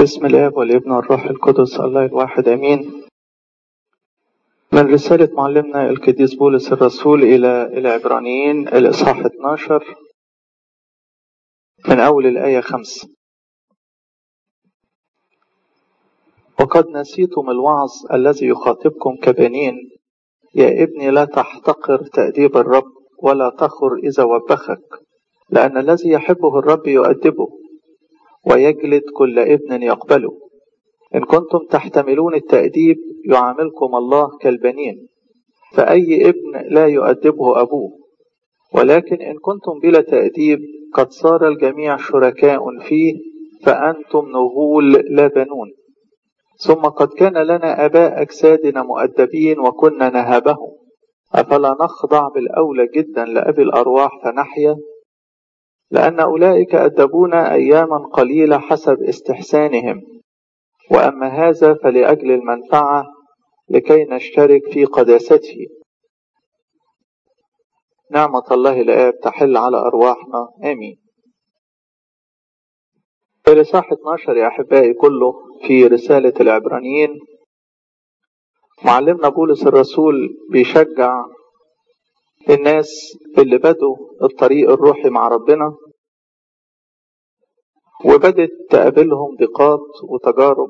بسم الاب والابن والروح القدس الله الواحد امين من رسالة معلمنا القديس بولس الرسول إلى العبرانيين الإصحاح 12 من أول الآية 5 وقد نسيتم الوعظ الذي يخاطبكم كبنين يا ابني لا تحتقر تأديب الرب ولا تخر إذا وبخك لأن الذي يحبه الرب يؤدبه ويجلد كل ابن يقبله إن كنتم تحتملون التأديب يعاملكم الله كالبنين فأي ابن لا يؤدبه أبوه ولكن إن كنتم بلا تأديب قد صار الجميع شركاء فيه فأنتم نغول لا بنون ثم قد كان لنا آباء أجسادنا مؤدبين وكنا نهابهم أفلا نخضع بالأولى جدا لأبي الأرواح فنحيا لأن أولئك أدبونا أياما قليلة حسب استحسانهم وأما هذا فلأجل المنفعة لكي نشترك في قداسته نعمة الله الآب تحل على أرواحنا آمين في رسالة 12 يا أحبائي كله في رسالة العبرانيين معلمنا بولس الرسول بيشجع الناس اللي بدوا الطريق الروحي مع ربنا وبدت تقابلهم ضيقات وتجارب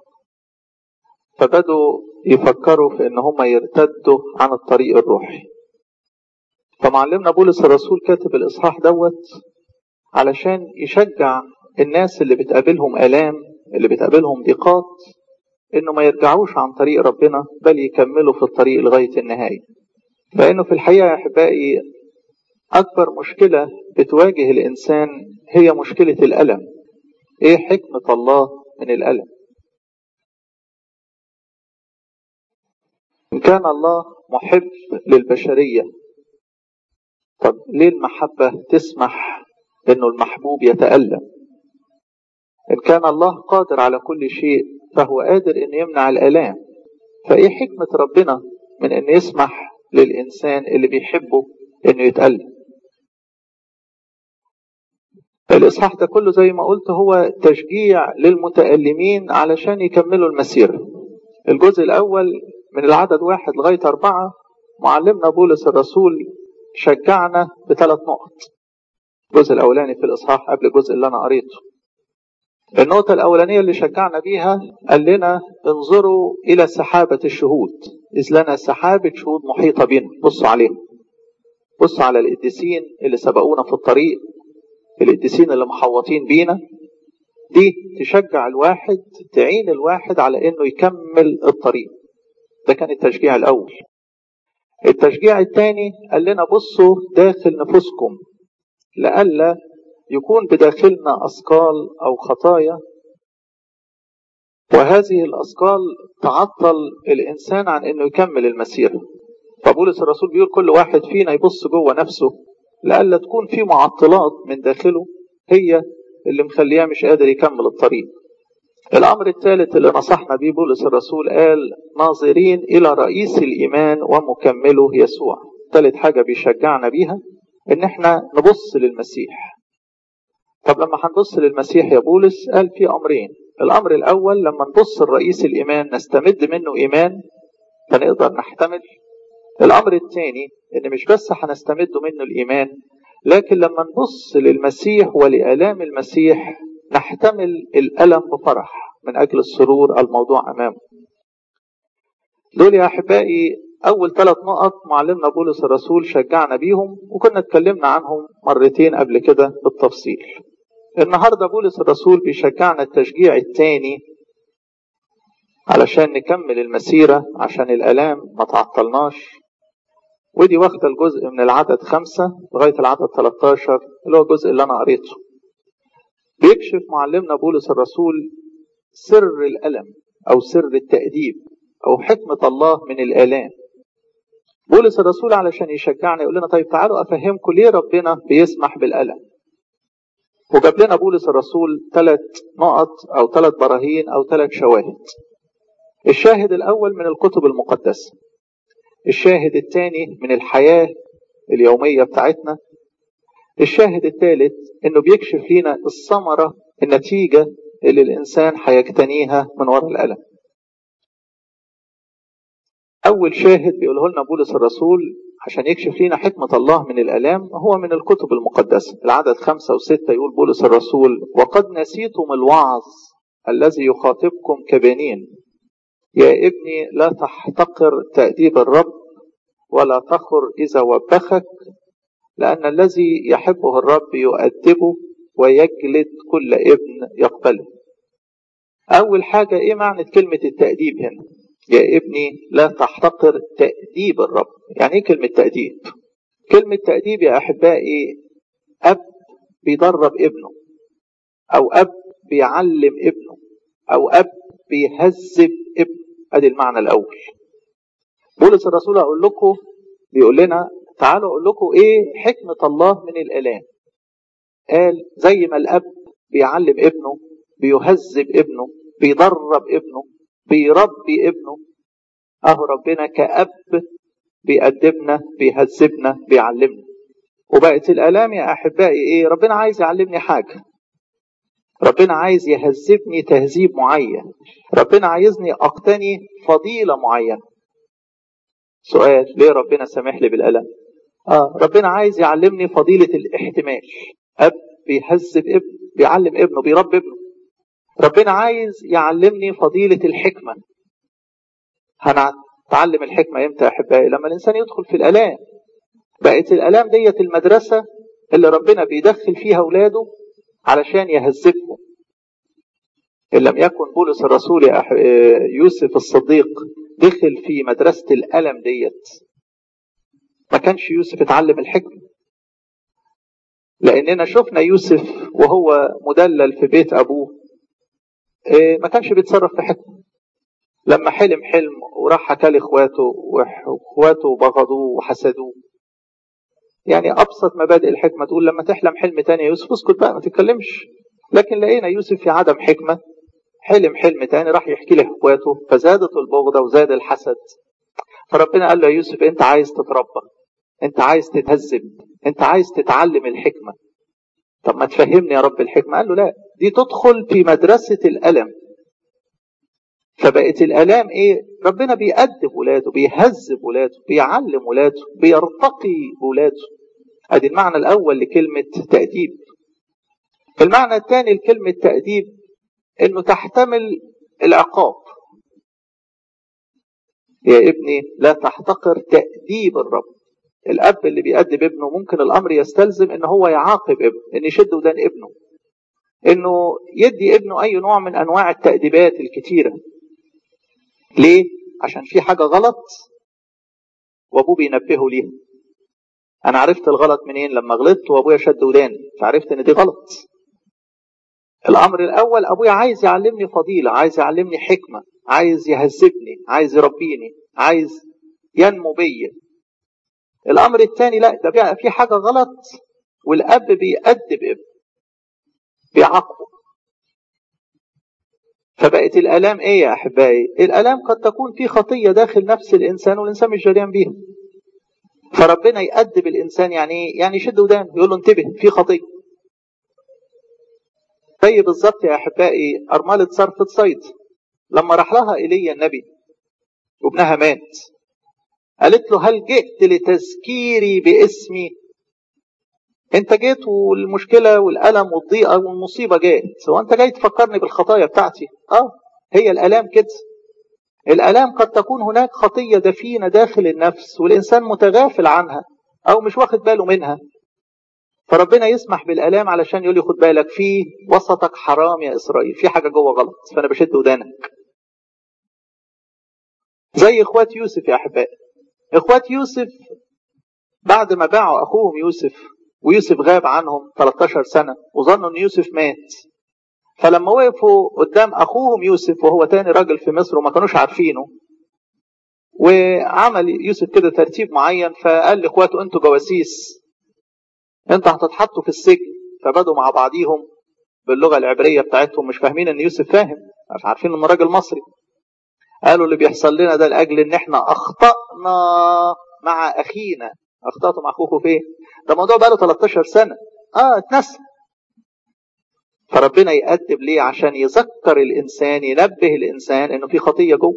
فبدوا يفكروا في ان هم يرتدوا عن الطريق الروحي فمعلمنا بولس الرسول كاتب الاصحاح دوت علشان يشجع الناس اللي بتقابلهم الام اللي بتقابلهم ضيقات انه ما يرجعوش عن طريق ربنا بل يكملوا في الطريق لغايه النهايه لانه في الحقيقه يا احبائي اكبر مشكله بتواجه الانسان هي مشكله الالم ايه حكمه الله من الالم إن كان الله محب للبشرية طب ليه المحبة تسمح إنه المحبوب يتألم إن كان الله قادر على كل شيء فهو قادر إن يمنع الآلام فإيه حكمة ربنا من إن يسمح للإنسان اللي بيحبه إنه يتألم الإصحاح ده كله زي ما قلت هو تشجيع للمتألمين علشان يكملوا المسيرة الجزء الأول من العدد واحد لغاية أربعة معلمنا بولس الرسول شجعنا بثلاث نقط الجزء الأولاني في الإصحاح قبل الجزء اللي أنا قريته النقطة الأولانية اللي شجعنا بيها قال لنا انظروا إلى سحابة الشهود إذ لنا سحابة شهود محيطة بنا بصوا عليهم بصوا على القديسين اللي سبقونا في الطريق القديسين اللي محوطين بينا دي تشجع الواحد تعين الواحد على انه يكمل الطريق ده كان التشجيع الاول التشجيع الثاني قال لنا بصوا داخل نفوسكم لئلا يكون بداخلنا اثقال او خطايا وهذه الاثقال تعطل الانسان عن انه يكمل المسيره فبولس الرسول بيقول كل واحد فينا يبص جوه نفسه لئلا تكون في معطلات من داخله هي اللي مخليها مش قادر يكمل الطريق الأمر الثالث اللي نصحنا به بولس الرسول قال ناظرين إلى رئيس الإيمان ومكمله يسوع ثالث حاجة بيشجعنا بيها إن احنا نبص للمسيح طب لما هنبص للمسيح يا بولس قال في أمرين الأمر الأول لما نبص لرئيس الإيمان نستمد منه إيمان فنقدر نحتمل الأمر الثاني إن مش بس هنستمد منه الإيمان لكن لما نبص للمسيح ولآلام المسيح نحتمل الألم بفرح من أجل السرور الموضوع أمامه دول يا أحبائي أول ثلاث نقط معلمنا بولس الرسول شجعنا بيهم وكنا اتكلمنا عنهم مرتين قبل كده بالتفصيل النهاردة بولس الرسول بيشجعنا التشجيع الثاني علشان نكمل المسيرة عشان الألام ما تعطلناش ودي واخدة الجزء من العدد خمسة لغاية العدد 13 اللي هو الجزء اللي أنا قريته بيكشف معلمنا بولس الرسول سر الألم أو سر التأديب أو حكمة الله من الآلام بولس الرسول علشان يشجعنا يقول لنا طيب تعالوا أفهمكم ليه ربنا بيسمح بالألم وجاب لنا بولس الرسول ثلاث نقط أو ثلاث براهين أو ثلاث شواهد الشاهد الأول من الكتب المقدسة الشاهد الثاني من الحياة اليومية بتاعتنا الشاهد الثالث انه بيكشف لنا الثمرة النتيجة اللي الإنسان هيجتنيها من وراء الألم أول شاهد بيقوله لنا بولس الرسول عشان يكشف لنا حكمة الله من الألام هو من الكتب المقدسة العدد خمسة وستة يقول بولس الرسول وقد نسيتم الوعظ الذي يخاطبكم كبنين يا ابني لا تحتقر تأديب الرب ولا تخر إذا وبخك لأن الذي يحبه الرب يؤدبه ويجلد كل ابن يقبله أول حاجة إيه معنى كلمة التأديب هنا يا ابني لا تحتقر تأديب الرب يعني ايه كلمة تأديب كلمة تأديب يا أحبائي أب بيدرب ابنه أو أب بيعلم ابنه أو أب بيهذب ابنه أدي المعنى الأول بولس الرسول أقول لكم بيقول لنا تعالوا أقول لكم إيه حكمة الله من الآلام قال زي ما الأب بيعلم ابنه بيهذب ابنه بيدرب ابنه بيربي ابنه اهو ربنا كأب بيأدبنا بيهذبنا بيعلمنا وبقت الآلام يا أحبائي إيه ربنا عايز يعلمني حاجة ربنا عايز يهذبني تهذيب معين ربنا عايزني أقتني فضيلة معينة سؤال ليه ربنا سامح لي بالألم آه ربنا عايز يعلمني فضيلة الاحتمال أب بيهذب ابنه بيعلم ابنه بيربي ابنه ربنا عايز يعلمني فضيلة الحكمة هنتعلم الحكمة امتى يا أحبائي لما الإنسان يدخل في الآلام بقت الآلام ديت المدرسة اللي ربنا بيدخل فيها أولاده علشان يهذبهم إن لم يكن بولس الرسول يا أح... يوسف الصديق دخل في مدرسة الألم ديت ما كانش يوسف اتعلم الحكمة لأننا شفنا يوسف وهو مدلل في بيت أبوه ما كانش بيتصرف في حكمة لما حلم حلم وراح حكى لاخواته واخواته بغضوه وحسدوه يعني ابسط مبادئ الحكمه تقول لما تحلم حلم تاني يا يوسف اسكت بقى ما تتكلمش لكن لقينا يوسف في عدم حكمه حلم حلم تاني راح يحكي لاخواته فزادت البغضه وزاد الحسد فربنا قال له يا يوسف انت عايز تتربى انت عايز تتهذب انت عايز تتعلم الحكمه طب ما تفهمني يا رب الحكمه قال له لا دي تدخل في مدرسه الالم فبقت الالام ايه ربنا بيأدب ولاده بيهذب ولاده بيعلم ولاده بيرتقي ولاده ادي المعنى الاول لكلمه تأديب المعنى الثاني لكلمه تأديب انه تحتمل العقاب يا ابني لا تحتقر تأديب الرب الاب اللي بيأدب ابنه ممكن الامر يستلزم ان هو يعاقب ابنه ان يشد ودان ابنه انه يدي ابنه اي نوع من انواع التأديبات الكتيره ليه؟ عشان في حاجة غلط وابوه بينبهه ليها. أنا عرفت الغلط منين؟ لما غلطت وأبويا شد وداني فعرفت إن دي غلط. الأمر الأول أبويا عايز يعلمني فضيلة، عايز يعلمني حكمة، عايز يهذبني، عايز يربيني، عايز ينمو بيا. الأمر الثاني لا ده بقى في حاجة غلط والأب بيأدب ابنه. بيعاقبه. فبقت الآلام إيه يا أحبائي؟ الآلام قد تكون في خطية داخل نفس الإنسان والإنسان مش جريان بيها. فربنا يأدب الإنسان يعني إيه؟ يعني يشد ودانه يقول له انتبه في خطية. زي بالظبط يا أحبائي أرملة صرفة صيد لما راح لها إيليا النبي وابنها مات قالت له هل جئت لتذكيري باسمي انت جيت والمشكله والالم والضيقه والمصيبه جات هو انت جاي تفكرني بالخطايا بتاعتي اه هي الالام كده الالام قد تكون هناك خطيه دفينه داخل النفس والانسان متغافل عنها او مش واخد باله منها فربنا يسمح بالالام علشان يقول لي خد بالك في وسطك حرام يا اسرائيل في حاجه جوه غلط فانا بشد ودانك زي اخوات يوسف يا احبائي اخوات يوسف بعد ما باعوا اخوهم يوسف ويوسف غاب عنهم 13 سنة وظنوا ان يوسف مات فلما وقفوا قدام اخوهم يوسف وهو تاني راجل في مصر وما كانوش عارفينه وعمل يوسف كده ترتيب معين فقال لاخواته انتوا جواسيس انتوا هتتحطوا في السجن فبدوا مع بعضيهم باللغة العبرية بتاعتهم مش فاهمين ان يوسف فاهم مش عارفين انه راجل مصري قالوا اللي بيحصل لنا ده لاجل ان احنا اخطأنا مع اخينا اخطأتوا مع اخوكم فين؟ ده موضوع بقاله 13 سنة اه اتنسى فربنا يقدم ليه عشان يذكر الانسان ينبه الانسان انه في خطيه جوه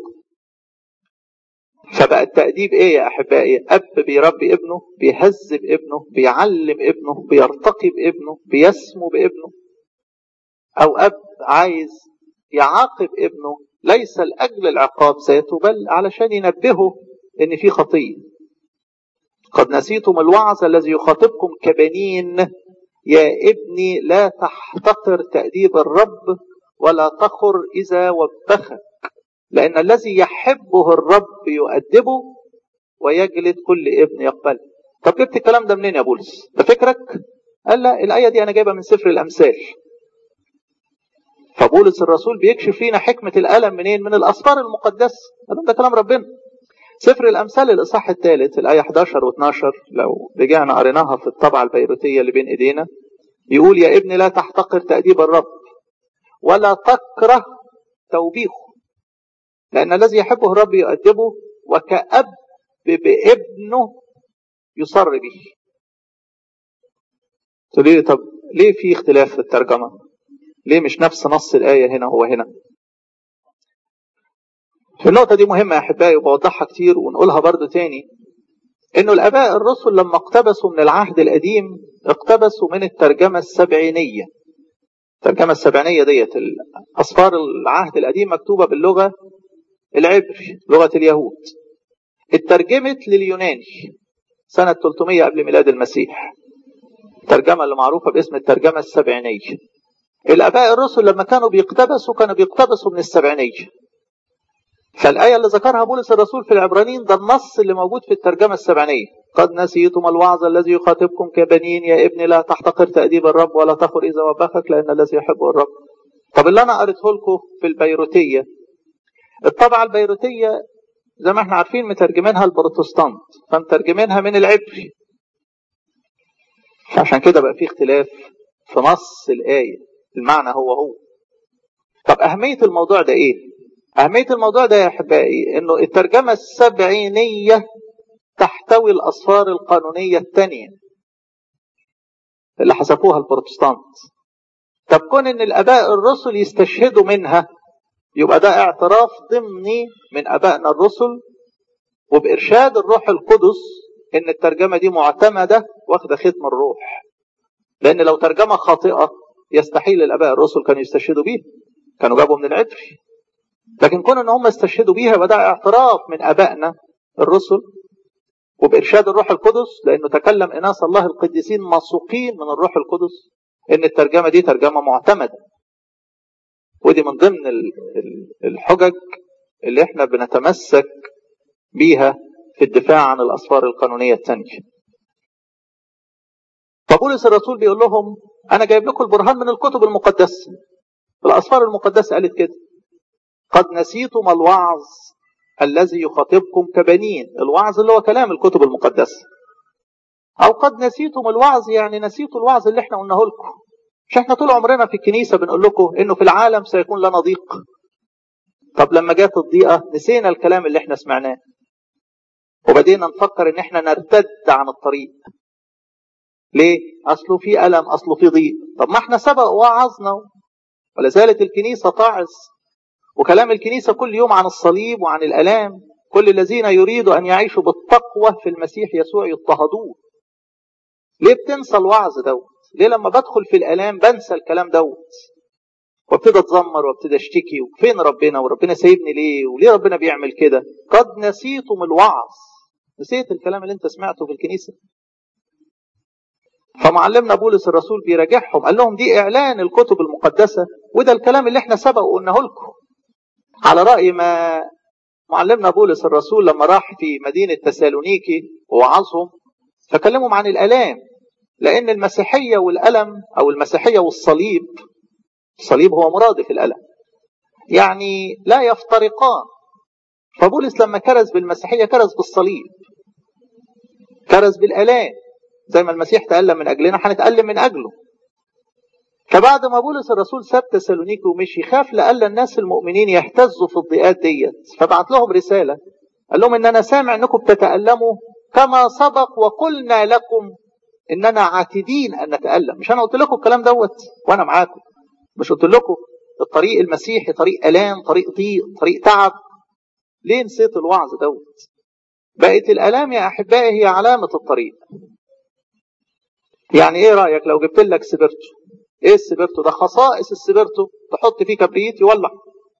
فبقى التأديب ايه يا احبائي اب بيربي ابنه بيهذب ابنه بيعلم ابنه بيرتقي بابنه بيسمو بابنه او اب عايز يعاقب ابنه ليس لاجل العقاب ذاته بل علشان ينبهه ان في خطيه قد نسيتم الوعظ الذي يخاطبكم كبنين يا ابني لا تحتقر تأديب الرب ولا تخر إذا وبخك لأن الذي يحبه الرب يؤدبه ويجلد كل ابن يقبله طب جبت الكلام ده منين يا بولس ده فكرك قال لا الآية دي أنا جايبها من سفر الأمثال فبولس الرسول بيكشف لنا حكمة الألم منين من الأسفار المقدسة ده كلام ربنا سفر الأمثال الإصحاح الثالث الآية 11 و12 لو رجعنا قريناها في الطبعة البيروتية اللي بين إيدينا يقول يا ابني لا تحتقر تأديب الرب ولا تكره توبيخه لأن الذي يحبه الرب يؤدبه وكأب بابنه يصر به تقول لي طب ليه في اختلاف في الترجمة ليه مش نفس نص الآية هنا هو هنا في النقطة دي مهمة يا أحبائي وبوضحها كتير ونقولها برضو تاني إنه الآباء الرسل لما اقتبسوا من العهد القديم اقتبسوا من الترجمة السبعينية الترجمة السبعينية ديت أصفار العهد القديم مكتوبة باللغة العبري لغة اليهود اترجمت لليوناني سنة 300 قبل ميلاد المسيح الترجمة اللي معروفة باسم الترجمة السبعينية الآباء الرسل لما كانوا بيقتبسوا كانوا بيقتبسوا من السبعينية فالآية اللي ذكرها بولس الرسول في العبرانيين ده النص اللي موجود في الترجمة السبعينية قد نسيتم الوعظ الذي يخاطبكم كبنين يا ابني لا تحتقر تأديب الرب ولا تخر إذا وبخك لأن الذي يحبه الرب طب اللي أنا قريته لكم في البيروتية الطبعة البيروتية زي ما احنا عارفين مترجمينها البروتستانت فمترجمينها من العبري فعشان كده بقى في اختلاف في نص الآية المعنى هو هو طب أهمية الموضوع ده إيه؟ أهمية الموضوع ده يا أحبائي إنه الترجمة السبعينية تحتوي الأصفار القانونية الثانية اللي حذفوها البروتستانت طب كون إن الآباء الرسل يستشهدوا منها يبقى ده اعتراف ضمني من آبائنا الرسل وبإرشاد الروح القدس إن الترجمة دي معتمدة واخدة ختم الروح لأن لو ترجمة خاطئة يستحيل الآباء الرسل كانوا يستشهدوا بيها كانوا جابوا من العبري لكن كون ان هم استشهدوا بيها بدا اعتراف من ابائنا الرسل وبارشاد الروح القدس لانه تكلم اناس الله القديسين موثوقين من الروح القدس ان الترجمه دي ترجمه معتمده ودي من ضمن الحجج اللي احنا بنتمسك بيها في الدفاع عن الاسفار القانونيه الثانيه فبولس الرسول بيقول لهم انا جايب لكم البرهان من الكتب المقدسه الاسفار المقدسه قالت كده قد نسيتم الوعظ الذي يخاطبكم كبنين الوعظ اللي هو كلام الكتب المقدسة أو قد نسيتم الوعظ يعني نسيتوا الوعظ اللي احنا قلناه لكم مش احنا طول عمرنا في الكنيسة بنقول لكم انه في العالم سيكون لنا ضيق طب لما جت الضيقة نسينا الكلام اللي احنا سمعناه وبدينا نفكر ان احنا نرتد عن الطريق ليه؟ اصله في ألم اصله في ضيق طب ما احنا سبق وعظنا ولا زالت الكنيسة تعظ وكلام الكنيسة كل يوم عن الصليب وعن الألام كل الذين يريدوا أن يعيشوا بالتقوى في المسيح يسوع يضطهدون ليه بتنسى الوعظ دوت ليه لما بدخل في الألام بنسى الكلام دوت وابتدى اتذمر وابتدى اشتكي وفين ربنا وربنا سايبني ليه وليه ربنا بيعمل كده قد نسيتم الوعظ نسيت الكلام اللي انت سمعته في الكنيسة فمعلمنا بولس الرسول بيراجعهم قال لهم دي اعلان الكتب المقدسة وده الكلام اللي احنا سبق وقلناه لكم على رأي ما معلمنا بولس الرسول لما راح في مدينة تسالونيكي ووعظهم فكلمهم عن الألام لأن المسيحية والألم أو المسيحية والصليب الصليب هو مرادف الألم يعني لا يفترقان فبولس لما كرز بالمسيحية كرز بالصليب كرز بالألام زي ما المسيح تألم من أجلنا هنتألم من أجله فبعد ما بولس الرسول ساب تسالونيكي ومشي خاف لألا الناس المؤمنين يهتزوا في الضيقات ديت فبعت لهم رسالة قال لهم إن أنا سامع إنكم بتتألموا كما سبق وقلنا لكم إننا عاتدين أن نتألم مش أنا قلت لكم الكلام دوت وأنا معاكم مش قلت لكم الطريق المسيحي طريق الام طريق ضيق طريق تعب ليه نسيت الوعظ دوت بقت الالام يا احبائي هي علامه الطريق يعني ايه رايك لو جبت لك سبرتو ايه السبرتو ده خصائص السبرتو تحط فيه كبريت يولع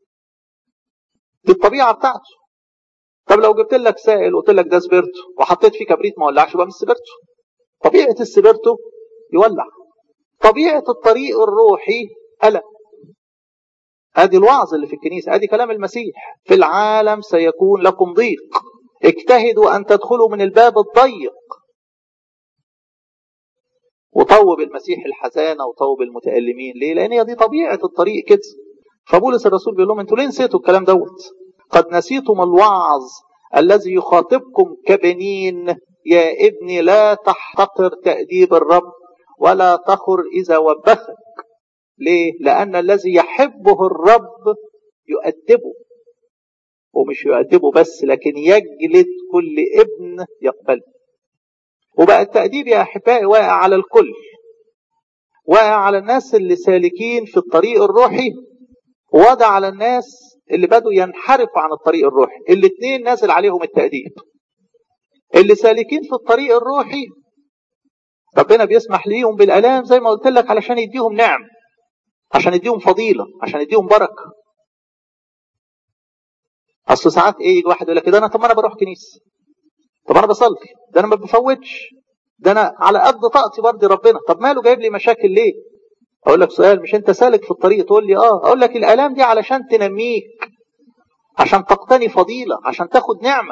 دي الطبيعه بتاعته طب لو جبت لك سائل وقلت لك ده سبرتو وحطيت فيه كبريت ما ولعش يبقى مش سبرتو طبيعه السبرتو يولع طبيعه الطريق الروحي ألم ادي الوعظ اللي في الكنيسه ادي كلام المسيح في العالم سيكون لكم ضيق اجتهدوا ان تدخلوا من الباب الضيق وطوب المسيح الحزانه وطوب المتالمين ليه لان هي دي طبيعه الطريق كده فبولس الرسول بيقول لهم انتوا ليه نسيتوا الكلام دوت قد نسيتم الوعظ الذي يخاطبكم كبنين يا ابني لا تحتقر تأديب الرب ولا تخر إذا وبخك ليه؟ لأن الذي يحبه الرب يؤدبه ومش يؤدبه بس لكن يجلد كل ابن يقبله وبقى التأديب يا أحبائي واقع على الكل واقع على الناس اللي سالكين في الطريق الروحي ووضع على الناس اللي بدوا ينحرفوا عن الطريق الروحي الاثنين نازل عليهم التأديب اللي سالكين في الطريق الروحي ربنا بيسمح ليهم بالآلام زي ما قلت لك علشان يديهم نعم عشان يديهم فضيلة عشان يديهم بركة اصل ساعات ايه يجي واحد يقول لك ده انا طب ما انا بروح كنيسه طب انا بصلي ده انا ما بفوتش ده انا على قد طاقتي برضي ربنا طب ماله جايب لي مشاكل ليه اقول لك سؤال مش انت سالك في الطريق تقول لي اه اقول لك الالام دي علشان تنميك عشان تقتني فضيله عشان تاخد نعمه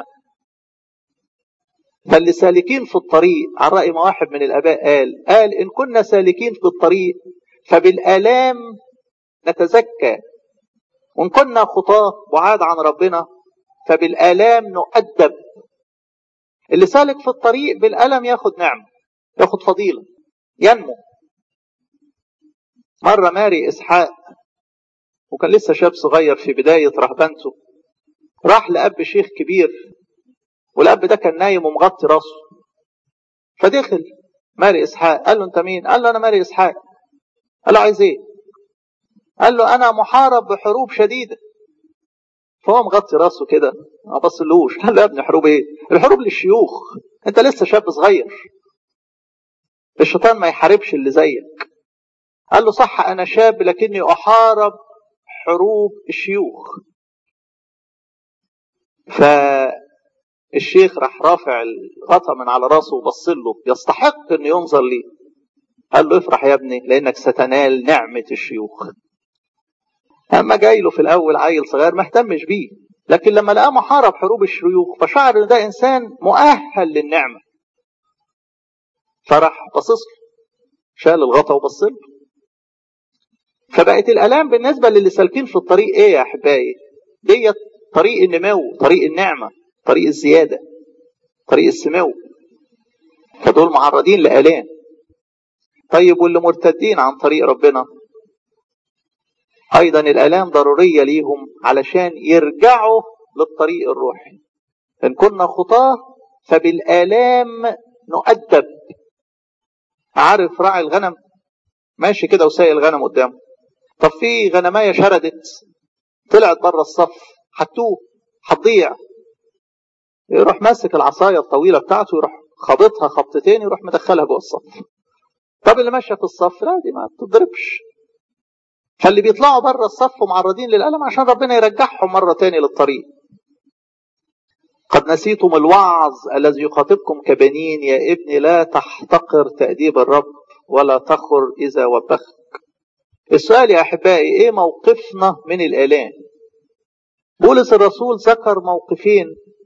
فاللي سالكين في الطريق على راي ما واحد من الاباء قال قال ان كنا سالكين في الطريق فبالالام نتزكى وان كنا خطاه بعاد عن ربنا فبالالام نؤدب اللي سالك في الطريق بالالم ياخد نعمه ياخد فضيله ينمو مره ماري اسحاق وكان لسه شاب صغير في بدايه رهبنته راح لاب شيخ كبير والاب ده كان نايم ومغطي راسه فدخل ماري اسحاق قال له انت مين قال له انا ماري اسحاق قال له عايز ايه قال له انا محارب بحروب شديده فهو مغطي راسه كده ما بصلوش قال له يا ابني حروب ايه الحروب للشيوخ انت لسه شاب صغير الشيطان ما يحاربش اللي زيك قال له صح انا شاب لكني احارب حروب الشيوخ فالشيخ راح رافع الغطا من على راسه وبص له يستحق ان ينظر ليه قال له افرح يا ابني لانك ستنال نعمه الشيوخ اما جاي له في الاول عيل صغير ما اهتمش بيه لكن لما لقاه محارب حروب الشيوخ فشعر ان ده انسان مؤهل للنعمه فراح باصص له شال الغطا وبص له فبقت الالام بالنسبه للي سالكين في الطريق ايه يا احبائي ديت طريق النمو طريق النعمه طريق الزياده طريق السمو فدول معرضين لالام طيب واللي مرتدين عن طريق ربنا ايضا الالام ضروريه ليهم علشان يرجعوا للطريق الروحي ان كنا خطاه فبالالام نؤدب عارف راعي الغنم ماشي كده وسايق الغنم قدامه طب في غنمايه شردت طلعت بره الصف هتوه هتضيع يروح ماسك العصايه الطويله بتاعته يروح خابطها خبطتين يروح مدخلها جوه الصف طب اللي ماشيه في الصف لا دي ما بتضربش فاللي بيطلعوا بره الصف معرضين للألم عشان ربنا يرجعهم مرة تاني للطريق قد نسيتم الوعظ الذي يخاطبكم كبنين يا ابني لا تحتقر تأديب الرب ولا تخر إذا وبخك السؤال يا أحبائي إيه موقفنا من الآلام بولس الرسول ذكر موقفين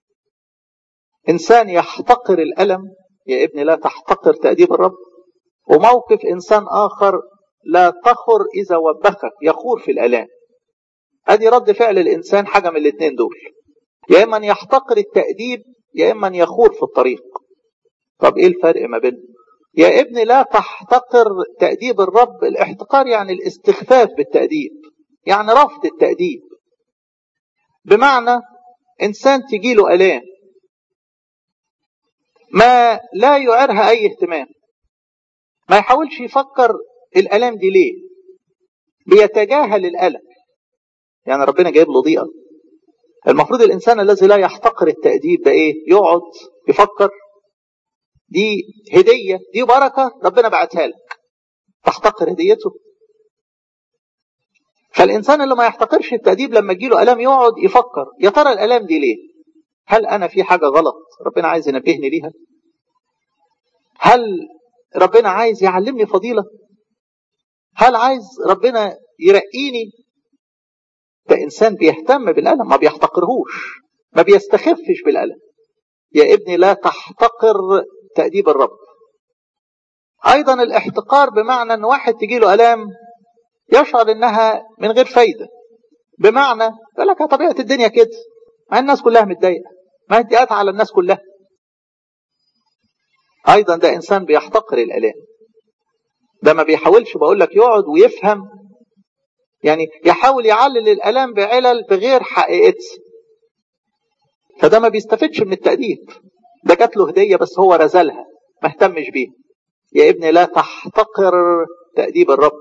إنسان يحتقر الألم يا ابني لا تحتقر تأديب الرب وموقف إنسان آخر لا تخر إذا وبخك يخور في الآلام أدي رد فعل الإنسان حاجة من الاثنين دول يا إما أن يحتقر التأديب يا إما أن يخور في الطريق طب إيه الفرق ما بينهم يا ابني لا تحتقر تأديب الرب الاحتقار يعني الاستخفاف بالتأديب يعني رفض التأديب بمعنى إنسان تجيله ألام ما لا يعرها أي اهتمام ما يحاولش يفكر الالام دي ليه بيتجاهل الألم يعني ربنا جايب له ضيقة المفروض الإنسان الذي لا يحتقر التأديب ده إيه يقعد يفكر دي هدية دي بركة ربنا بعتها لك تحتقر هديته فالإنسان اللي ما يحتقرش التأديب لما تجيله ألم يقعد يفكر يا ترى الألم دي ليه هل أنا في حاجة غلط ربنا عايز ينبهني ليها هل ربنا عايز يعلمني فضيلة هل عايز ربنا يرقيني ده إنسان بيهتم بالألم ما بيحتقرهوش ما بيستخفش بالألم يا ابني لا تحتقر تأديب الرب أيضا الاحتقار بمعنى أن واحد تجيله ألام يشعر أنها من غير فايدة بمعنى يقول لك طبيعة الدنيا كده ما الناس كلها متضايقة ما اديات على الناس كلها أيضا ده إنسان بيحتقر الألام ده ما بيحاولش بقول لك يقعد ويفهم يعني يحاول يعلل الألام بعلل بغير حقيقتها فده ما بيستفدش من التأديب ده جات له هدية بس هو رزلها ما اهتمش بيها يا ابني لا تحتقر تأديب الرب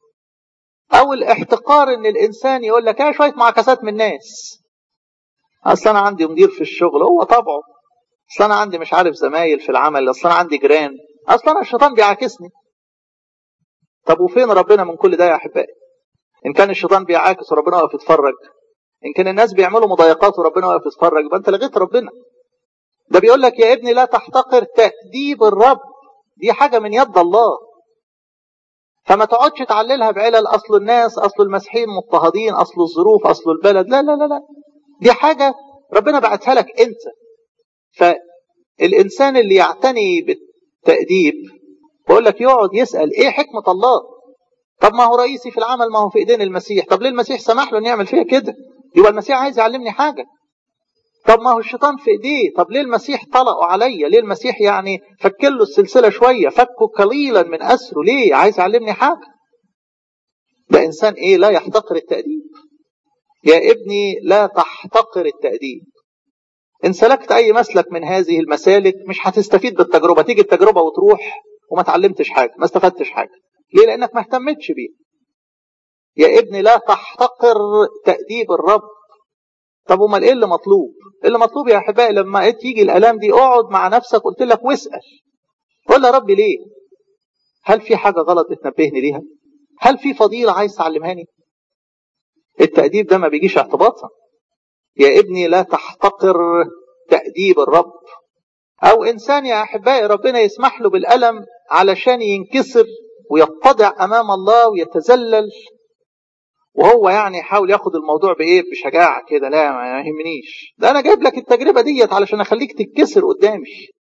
أو الاحتقار إن الإنسان يقول لك يا شوية معاكسات من الناس أصل أنا عندي مدير في الشغل هو طبعه أصل أنا عندي مش عارف زمايل في العمل أصل أنا عندي جيران أصل أنا الشيطان بيعاكسني طب وفين ربنا من كل ده يا أحبائي إن كان الشيطان بيعاكس وربنا واقف يتفرج إن كان الناس بيعملوا مضايقات وربنا واقف يتفرج يبقى أنت لغيت ربنا ده بيقول لك يا ابني لا تحتقر تأديب الرب دي حاجة من يد الله فما تقعدش تعللها بعلل أصل الناس أصل المسيحيين مضطهدين أصل الظروف أصل البلد لا لا لا لا دي حاجة ربنا بعتها لك أنت فالإنسان اللي يعتني بالتأديب بقول لك يقعد يسأل إيه حكمة الله طب ما هو رئيسي في العمل ما هو في إيدين المسيح طب ليه المسيح سمح له أن يعمل فيها كده يبقى المسيح عايز يعلمني حاجة طب ما هو الشيطان في ايديه طب ليه المسيح طلقوا عليا ليه المسيح يعني فك له السلسله شويه فكه قليلا من اسره ليه عايز يعلمني حاجه ده انسان ايه لا يحتقر التاديب يا ابني لا تحتقر التاديب ان سلكت اي مسلك من هذه المسالك مش هتستفيد بالتجربه تيجي التجربه وتروح وما تعلمتش حاجه ما استفدتش حاجه ليه لانك ما اهتمتش بيه يا ابني لا تحتقر تاديب الرب طب امال ايه اللي مطلوب اللي مطلوب يا احبائي لما تيجي الالام دي اقعد مع نفسك قلت لك واسال قول يا رب ليه هل في حاجه غلط بتنبهني ليها هل في فضيله عايز تعلمهاني التاديب ده ما بيجيش اعتباطا يا ابني لا تحتقر تاديب الرب او انسان يا احبائي ربنا يسمح له بالالم علشان ينكسر ويتضع امام الله ويتذلل وهو يعني يحاول ياخد الموضوع بايه بشجاعه كده لا ما يهمنيش ده انا جايب لك التجربه ديت علشان اخليك تتكسر قدامي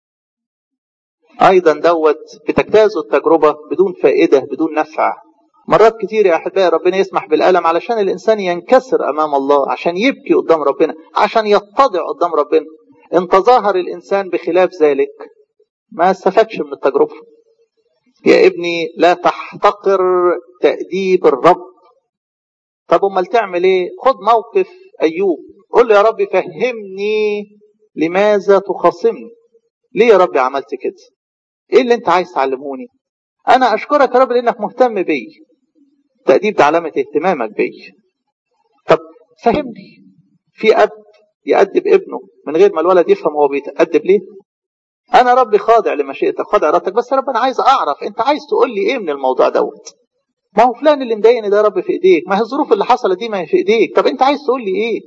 ايضا دوت بتجتازوا التجربه بدون فائده بدون نفع مرات كتير يا احبائي ربنا يسمح بالالم علشان الانسان ينكسر امام الله عشان يبكي قدام ربنا عشان يتضع قدام ربنا ان تظاهر الانسان بخلاف ذلك ما استفادش من التجربه يا ابني لا تحتقر تاديب الرب طب امال تعمل ايه خد موقف ايوب قول له يا رب فهمني لماذا تخاصمني ليه يا رب عملت كده ايه اللي انت عايز تعلموني انا اشكرك يا رب لانك مهتم بي تأديب ده علامة اهتمامك بي طب فهمني في اب يأدب ابنه من غير ما الولد يفهم هو بيتأدب ليه انا ربي خاضع لمشيئتك خاضع ارادتك بس يا رب انا عايز اعرف انت عايز تقول لي ايه من الموضوع دوت ما هو فلان اللي مضايقني ده يا رب في ايديك ما هي الظروف اللي حصلت دي ما هي في ايديك طب انت عايز تقول لي ايه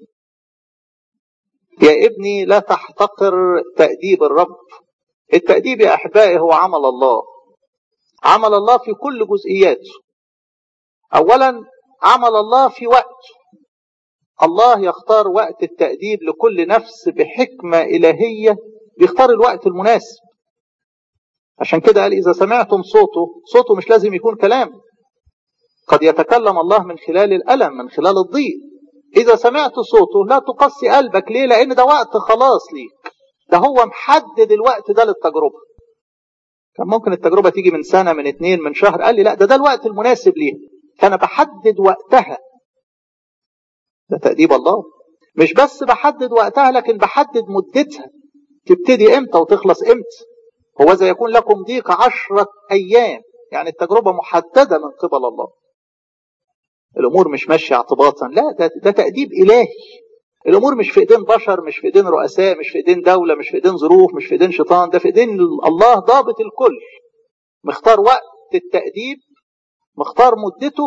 يا ابني لا تحتقر تأديب الرب التأديب يا أحبائي هو عمل الله عمل الله في كل جزئياته أولا عمل الله في وقت الله يختار وقت التأديب لكل نفس بحكمة إلهية بيختار الوقت المناسب عشان كده قال إذا سمعتم صوته صوته مش لازم يكون كلام قد يتكلم الله من خلال الألم من خلال الضيق إذا سمعت صوته لا تقسي قلبك ليه لأن ده وقت خلاص ليك ده هو محدد الوقت ده للتجربة كان ممكن التجربة تيجي من سنة من اتنين من شهر قال لي لا ده ده الوقت المناسب ليه فأنا بحدد وقتها ده تأديب الله مش بس بحدد وقتها لكن بحدد مدتها تبتدي امتى وتخلص امتى هو زي يكون لكم ضيق عشرة أيام يعني التجربة محددة من قبل الله الامور مش ماشيه اعتباطا لا ده, ده تاديب الهي الامور مش في ايدين بشر مش في ايدين رؤساء مش في ايدين دوله مش في ايدين ظروف مش في ايدين شيطان ده في ايدين الله ضابط الكل مختار وقت التاديب مختار مدته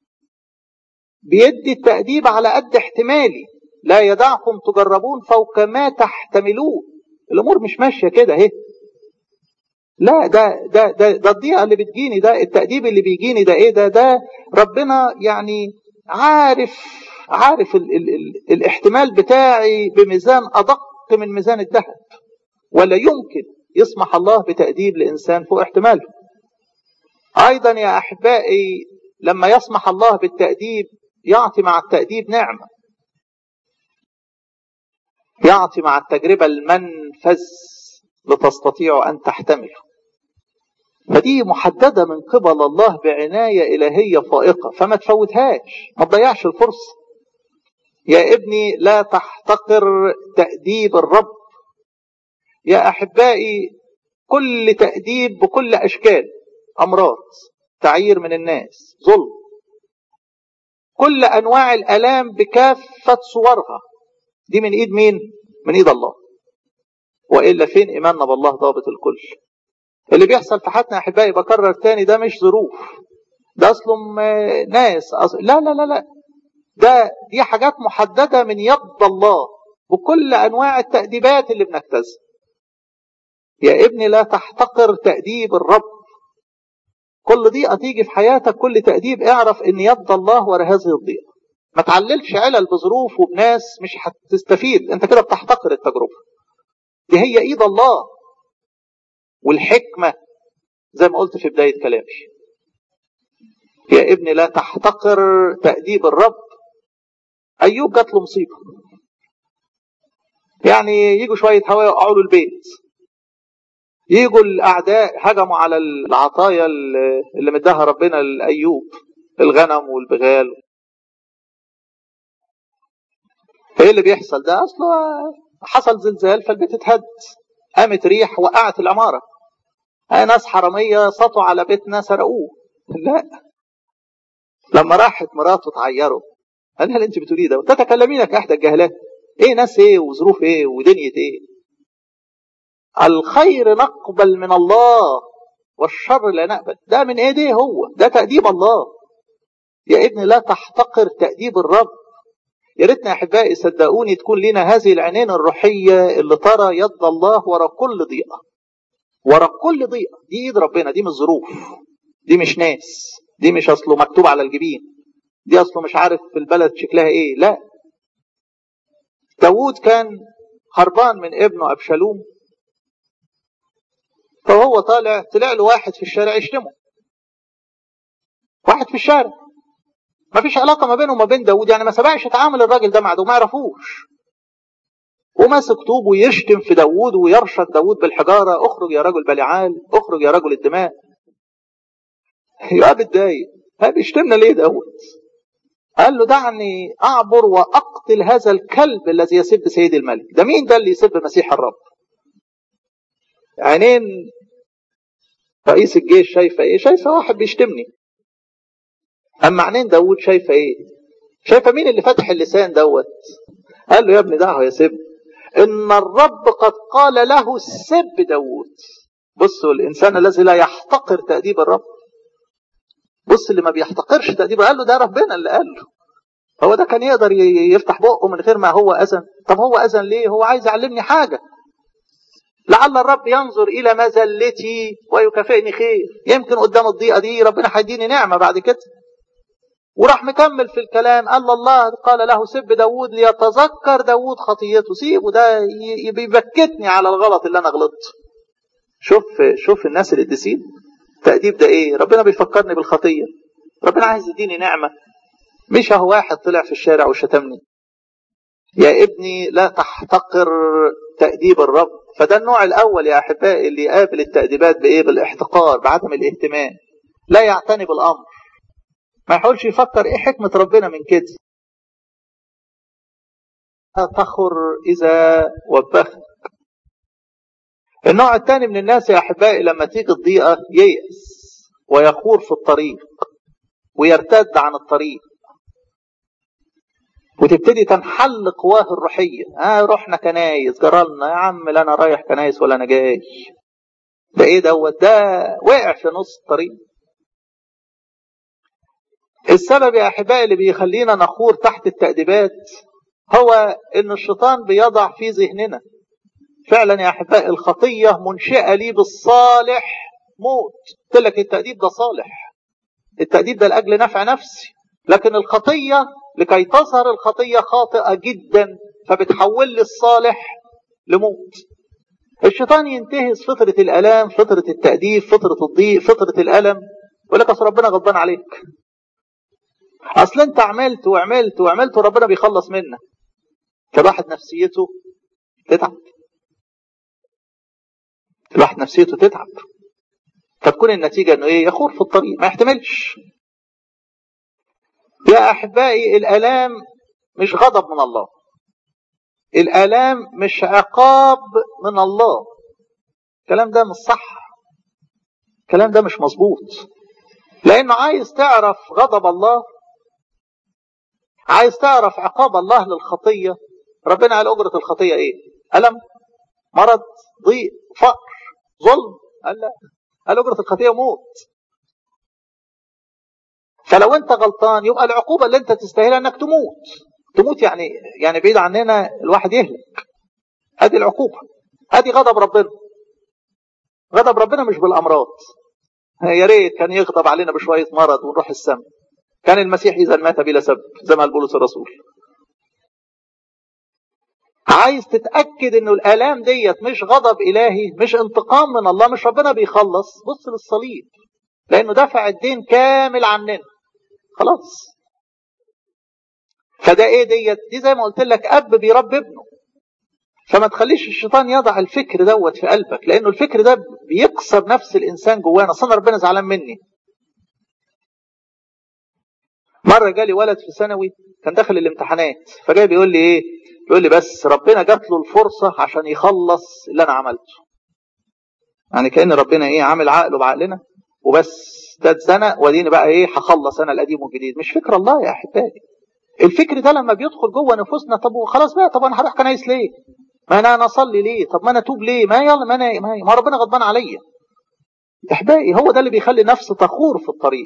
بيدي التاديب على قد احتمالي لا يدعكم تجربون فوق ما تحتملون الامور مش ماشيه كده اهي لا ده ده ده ده الضيقه اللي بتجيني ده التأديب اللي بيجيني ده ايه ده ده ربنا يعني عارف عارف ال ال ال الاحتمال بتاعي بميزان ادق من ميزان الذهب ولا يمكن يسمح الله بتأديب لإنسان فوق احتماله أيضا يا أحبائي لما يسمح الله بالتأديب يعطي مع التأديب نعمة يعطي مع التجربة المنفذ لتستطيع أن تحتمله فدي محددة من قبل الله بعناية إلهية فائقة فما تفوتهاش ما تضيعش الفرصة يا ابني لا تحتقر تأديب الرب يا أحبائي كل تأديب بكل أشكال أمراض تعيير من الناس ظلم كل أنواع الألام بكافة صورها دي من إيد مين؟ من إيد الله وإلا فين إيماننا بالله ضابط الكل اللي بيحصل في حياتنا يا أحبائي بكرر تاني ده مش ظروف ده أصلهم ناس أصل لا لا لا لا ده دي حاجات محددة من يد الله بكل أنواع التأديبات اللي بنجتازها يا ابني لا تحتقر تأديب الرب كل ضيقة تيجي في حياتك كل تأديب اعرف ان يد الله ورا هذه الضيقة ما تعللش علل بظروف وبناس مش هتستفيد انت كده بتحتقر التجربة دي هي ايد الله والحكمة زي ما قلت في بداية كلامي يا ابني لا تحتقر تأديب الرب أيوب جات له مصيبة يعني يجوا شوية هواء يقعوا له البيت يجوا الأعداء هجموا على العطايا اللي مداها ربنا لأيوب الغنم والبغال ايه اللي بيحصل ده اصله حصل زلزال فالبيت اتهد قامت ريح وقعت العمارة ناس حرامية سطوا على بيتنا سرقوه لا لما راحت مراته تعيره قال لها انت بتقولي ده تتكلمين كاحدى الجهلات ايه ناس ايه وظروف ايه ودنيا ايه الخير نقبل من الله والشر لا نقبل ده من ايه ده هو ده تأديب الله يا ابني لا تحتقر تأديب الرب يا ريتنا يا احبائي صدقوني تكون لنا هذه العينين الروحيه اللي ترى يد الله ورا كل ضيقه ورا كل ضيقه دي ايد ربنا دي مش ظروف دي مش ناس دي مش اصله مكتوب على الجبين دي اصله مش عارف في البلد شكلها ايه لا داوود كان هربان من ابنه ابشالوم فهو طالع طلع له واحد في الشارع يشتمه واحد في الشارع ما فيش علاقه ما بينه وما بين داوود يعني ما سبقش يتعامل الراجل ده مع داوود ما يعرفوش وماسك طوب ويشتم في داوود ويرشد داوود بالحجاره اخرج يا رجل بلعال اخرج يا رجل الدماء يبقى بتضايق ها بيشتمنا ليه داوود قال له دعني اعبر واقتل هذا الكلب الذي يسب سيد الملك ده مين ده اللي يسب مسيح الرب عينين رئيس الجيش شايفه ايه شايفه واحد بيشتمني اما عينين داوود شايفه ايه شايفه مين اللي فتح اللسان دوت قال له يا ابني دعه يسب ان الرب قد قال له سب داوود بصوا الانسان الذي لا يحتقر تاديب الرب بص اللي ما بيحتقرش تاديب قال له ده ربنا اللي قال له هو ده كان يقدر يفتح بقه من غير ما هو اذن طب هو اذن ليه هو عايز يعلمني حاجه لعل الرب ينظر الى مذلتي ويكافئني خير يمكن قدام الضيقه دي ربنا هيديني نعمه بعد كده وراح مكمل في الكلام قال الله قال له سب داود ليتذكر داود خطيته سيبه ده بيبكتني على الغلط اللي انا غلطته شوف شوف الناس القديسين تأديب ده ايه ربنا بيفكرني بالخطيه ربنا عايز يديني نعمه مش هو واحد طلع في الشارع وشتمني يا ابني لا تحتقر تأديب الرب فده النوع الأول يا أحبائي اللي يقابل التأديبات بإيه بالاحتقار بعدم الاهتمام لا يعتني بالأمر ما يحاولش يفكر إيه حكمة ربنا من كده تخر إذا وبخت النوع الثاني من الناس يا أحبائي لما تيجي الضيقة ييأس ويخور في الطريق ويرتد عن الطريق وتبتدي تنحل قواه الروحية اه رحنا كنايس جرالنا يا عم لا انا رايح كنايس ولا انا جاي ده ايه دوت ده وقع في نص الطريق السبب يا احبائي اللي بيخلينا نخور تحت التأديبات هو ان الشيطان بيضع في ذهننا فعلا يا احبائي الخطيه منشئه لي بالصالح موت قلت لك التأديب ده صالح التأديب ده لاجل نفع نفسي لكن الخطيه لكي تظهر الخطيه خاطئه جدا فبتحول لي الصالح لموت الشيطان ينتهز فطره الالام فطره التأديب فطره الضيق فطره الالم يقول لك اصل ربنا غضبان عليك اصل انت عملت وعملت وعملت وربنا بيخلص منك فالواحد نفسيته تتعب الواحد نفسيته تتعب فتكون النتيجة انه ايه يخور في الطريق ما يحتملش يا احبائي الالام مش غضب من الله الالام مش عقاب من الله الكلام ده مش صح الكلام ده مش مظبوط لانه عايز تعرف غضب الله عايز تعرف عقاب الله للخطية ربنا قال أجرة الخطية إيه ألم مرض ضيق فقر ظلم قال لا قال أجرة الخطية موت فلو أنت غلطان يبقى العقوبة اللي أنت تستاهلها أنك تموت تموت يعني يعني بعيد عننا الواحد يهلك هذه العقوبة هذه غضب ربنا غضب ربنا مش بالأمراض يا ريت كان يغضب علينا بشوية مرض ونروح السماء كان المسيح إذا مات بلا سبب زي ما قال بولس الرسول عايز تتأكد انه الآلام ديت مش غضب إلهي مش انتقام من الله مش ربنا بيخلص بص للصليب لأنه دفع الدين كامل عننا خلاص فده ايه ديت دي زي ما قلت لك أب بيربي ابنه فما تخليش الشيطان يضع الفكر دوت في قلبك لأنه الفكر ده بيكسر نفس الإنسان جوانا أصل ربنا زعلان مني مرة جالي ولد في ثانوي كان داخل الامتحانات فجاي بيقول لي ايه يقول لي بس ربنا جات له الفرصة عشان يخلص اللي انا عملته يعني كأن ربنا ايه عامل عقله بعقلنا وبس ده اتزنق واديني بقى ايه هخلص انا القديم والجديد مش فكر الله يا احبائي الفكر ده لما بيدخل جوه نفوسنا طب خلاص بقى طب انا هروح كنايس ليه ما انا انا اصلي ليه طب ما انا اتوب ليه ما يلا ما انا ما, ما ربنا غضبان عليا احبائي هو ده اللي بيخلي نفس تخور في الطريق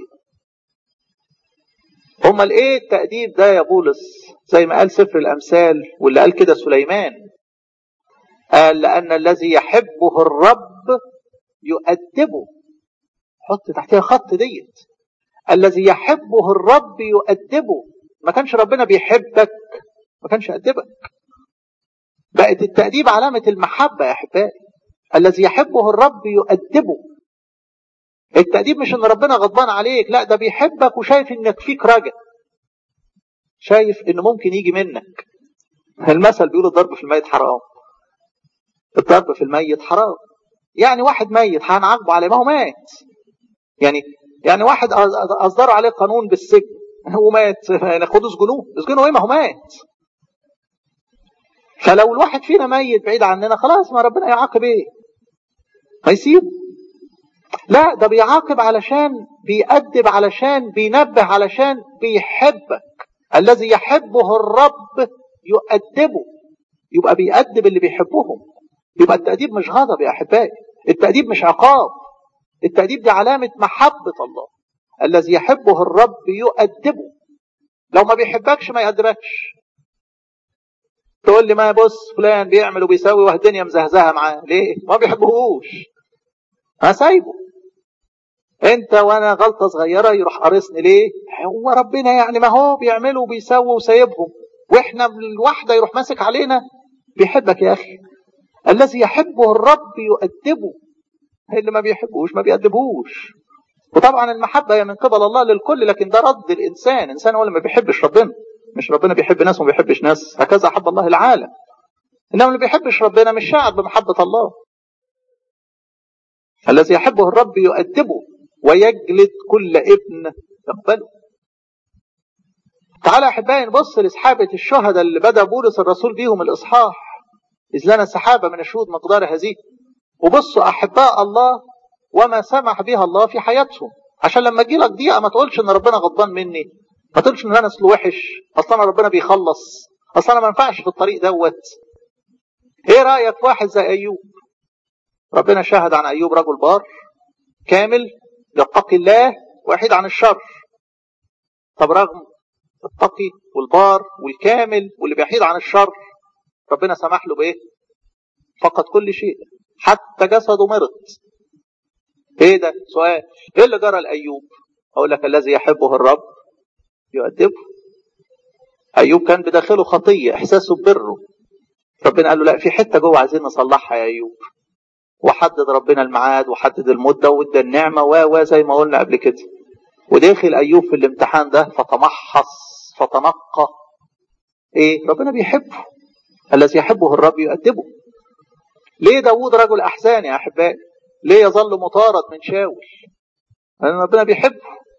امال ايه التأديب ده يا بولس زي ما قال سفر الامثال واللي قال كده سليمان قال لان الذي يحبه الرب يؤدبه حط تحتها خط ديت الذي يحبه الرب يؤدبه ما كانش ربنا بيحبك ما كانش يأدبك بقت التأديب علامة المحبة يا أحبائي الذي يحبه الرب يؤدبه التأديب مش ان ربنا غضبان عليك لا ده بيحبك وشايف انك فيك رجع شايف ان ممكن يجي منك المثل بيقول الضرب في الميت حرام الضرب في الميت حرام يعني واحد ميت هنعاقبه عليه ما هو مات يعني يعني واحد اصدروا عليه قانون بالسجن ومات ناخده اسجنوه اسجنوه ايه ما هو مات فلو الواحد فينا ميت بعيد عننا خلاص ما ربنا يعاقب ايه ما يسيبه لا ده بيعاقب علشان بيأدب علشان بينبه علشان بيحبك الذي يحبه الرب يؤدبه يبقى بيأدب اللي بيحبهم يبقى التأديب مش غضب يا أحبائي التأديب مش عقاب التأديب دي علامة محبة الله الذي يحبه الرب يؤدبه لو ما بيحبكش ما يأدبكش تقول لي ما بص فلان بيعمل وبيسوي والدنيا مزهزهه معاه ليه ما بيحبهوش ما سايبه انت وانا غلطه صغيره يروح قارصني ليه هو ربنا يعني ما هو بيعمله وبيسوي وسايبهم واحنا الواحده يروح ماسك علينا بيحبك يا اخي الذي يحبه الرب يؤدبه اللي ما بيحبوش ما بيأدبوش وطبعا المحبة هي من قبل الله للكل لكن ده رد الإنسان الإنسان هو اللي ما بيحبش ربنا مش ربنا بيحب ناس وما بيحبش ناس هكذا أحب الله العالم إنما اللي بيحبش ربنا مش شاعر بمحبة الله الذي يحبه الرب يؤدبه ويجلد كل ابن يقبله تعالى أحبائي نبص لسحابة الشهداء اللي بدأ بولس الرسول بيهم الإصحاح إذ لنا سحابة من الشهود مقدار هذه وبصوا أحباء الله وما سمح بها الله في حياتهم عشان لما تجي لك ضيقة ما تقولش إن ربنا غضبان مني ما تقولش ان انا اصل وحش اصل انا ربنا بيخلص اصل انا ما ينفعش في الطريق دوت ايه رايك في واحد زي ايوب ربنا شاهد عن ايوب رجل بار كامل يتقي الله ويحيد عن الشر طب رغم التقي والبار والكامل واللي بيحيد عن الشر ربنا سمح له بايه فقد كل شيء حتى جسده مرض ايه ده سؤال ايه اللي جرى لايوب اقول لك الذي يحبه الرب يؤدبه ايوب كان بداخله خطيه احساسه ببره ربنا قال له لا في حته جوه عايزين نصلحها يا ايوب وحدد ربنا الميعاد وحدد المده وادى النعمه و و زي ما قلنا قبل كده وداخل ايوب في الامتحان ده فتمحص فتنقى ايه ربنا بيحبه الذي يحبه الرب يؤدبه ليه داوود رجل احزان يا احبائي ليه يظل مطارد من شاول لان ربنا بيحبه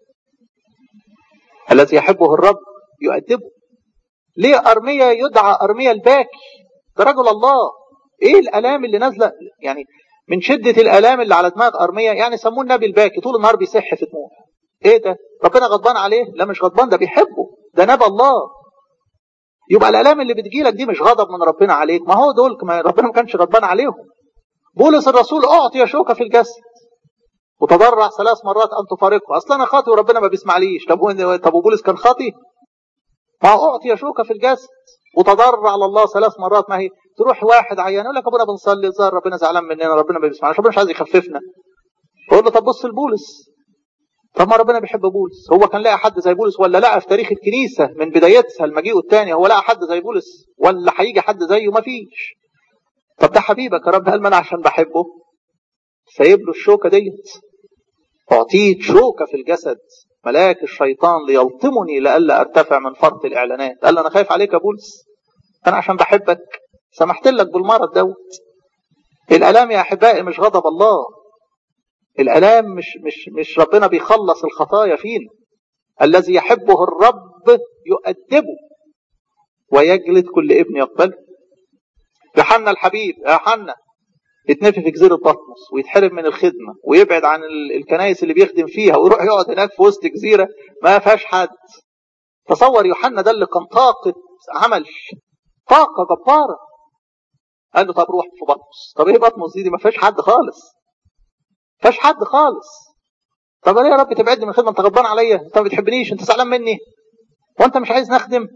الذي يحبه الرب يؤدبه ليه ارميا يدعى ارميا الباكي ده رجل الله ايه الالام اللي نازله يعني من شده الالام اللي على دماغ ارميا يعني سموه النبي الباكي طول النهار بيسح في دموعه ايه ده ربنا غضبان عليه لا مش غضبان ده بيحبه ده نبى الله يبقى الالام اللي بتجيلك دي مش غضب من ربنا عليك ما هو دول ما ربنا ما كانش غضبان عليهم بولس الرسول اعطي شوكه في الجسد وتضرع ثلاث مرات ان تفارقه اصل انا خاطي وربنا ما بيسمعليش طب طب بولس كان خاطي ما اعطي شوكه في الجسد وتضرع على الله ثلاث مرات ما هي تروح واحد عيان يقول لك ابونا بنصلي الظاهر ربنا زعلان مننا ربنا ما بيسمعناش ربنا مش عايز يخففنا تقول له طب بص لبولس طب ما ربنا بيحب بولس هو كان لقى حد زي بولس ولا لقى في تاريخ الكنيسه من بدايتها المجيء الثاني هو لقى حد زي بولس ولا هيجي حد زيه ما فيش طب ده حبيبك يا رب هل ما انا عشان بحبه سايب له الشوكه ديت اعطيت شوكه في الجسد ملاك الشيطان ليلطمني لئلا ارتفع من فرط الاعلانات قال له انا خايف عليك يا بولس انا عشان بحبك سمحت لك بالمرض دوت الالام يا احبائي مش غضب الله الالام مش مش مش ربنا بيخلص الخطايا فينا الذي يحبه الرب يؤدبه ويجلد كل ابن يقبله يوحنا الحبيب يا يوحنا يتنفي في جزيره بطمس ويتحرم من الخدمه ويبعد عن الكنائس اللي بيخدم فيها ويروح يقعد هناك في وسط جزيره ما فيهاش حد تصور يوحنا ده اللي كان طاقه عمل طاقه جباره قال له طب روح في بطمس طب ايه بطمس دي, دي ما فيهاش حد خالص ما فيهاش حد خالص طب ليه يا رب تبعدني من الخدمه انت غضبان عليا انت ما بتحبنيش انت زعلان مني وانت مش عايز نخدم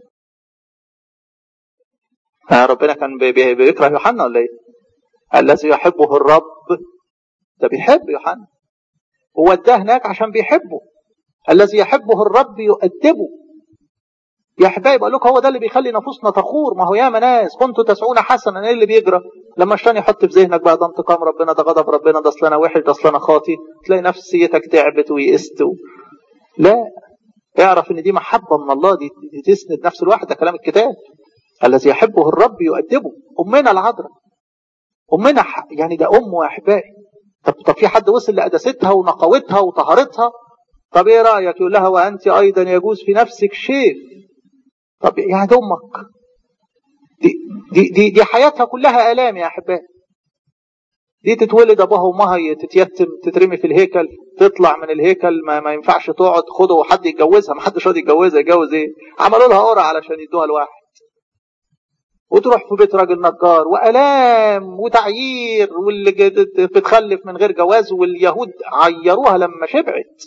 ربنا كان بيكره يوحنا ولا ايه الذي يحبه الرب ده بيحب يوحنا هو اداه هناك عشان بيحبه الذي يحبه الرب يؤدبه يا احبائي بقول لكم هو ده اللي بيخلي نفوسنا تخور ما هو ياما ناس كنتوا تسعون حسنا ايه اللي بيجرى لما الشيطان يحط في ذهنك بقى ده انتقام ربنا ده غضب ربنا ده اصل انا وحش ده اصل انا خاطي تلاقي نفسيتك تعبت ويئست و... لا اعرف ان دي محبه من الله دي, دي تسند نفس الواحد ده كلام الكتاب الذي يحبه الرب يؤدبه امنا العذراء امنا يعني ده امه يا احبائي طب طب في حد وصل لقداستها ونقاوتها وطهارتها طب ايه رايك يقول لها وانت ايضا يجوز في نفسك شيء طب يعني ده امك دي, دي, دي, دي حياتها كلها الام يا احبائي دي تتولد ابوها وامها تتيتم تترمي في الهيكل تطلع من الهيكل ما, ما ينفعش تقعد خده وحد يتجوزها ما حدش راضي يتجوزها يتجوز ايه عملوا لها قرعه علشان يدوها لواحد وتروح في بيت راجل نجار والام وتعيير واللي بتخلف من غير جواز واليهود عيروها لما شبعت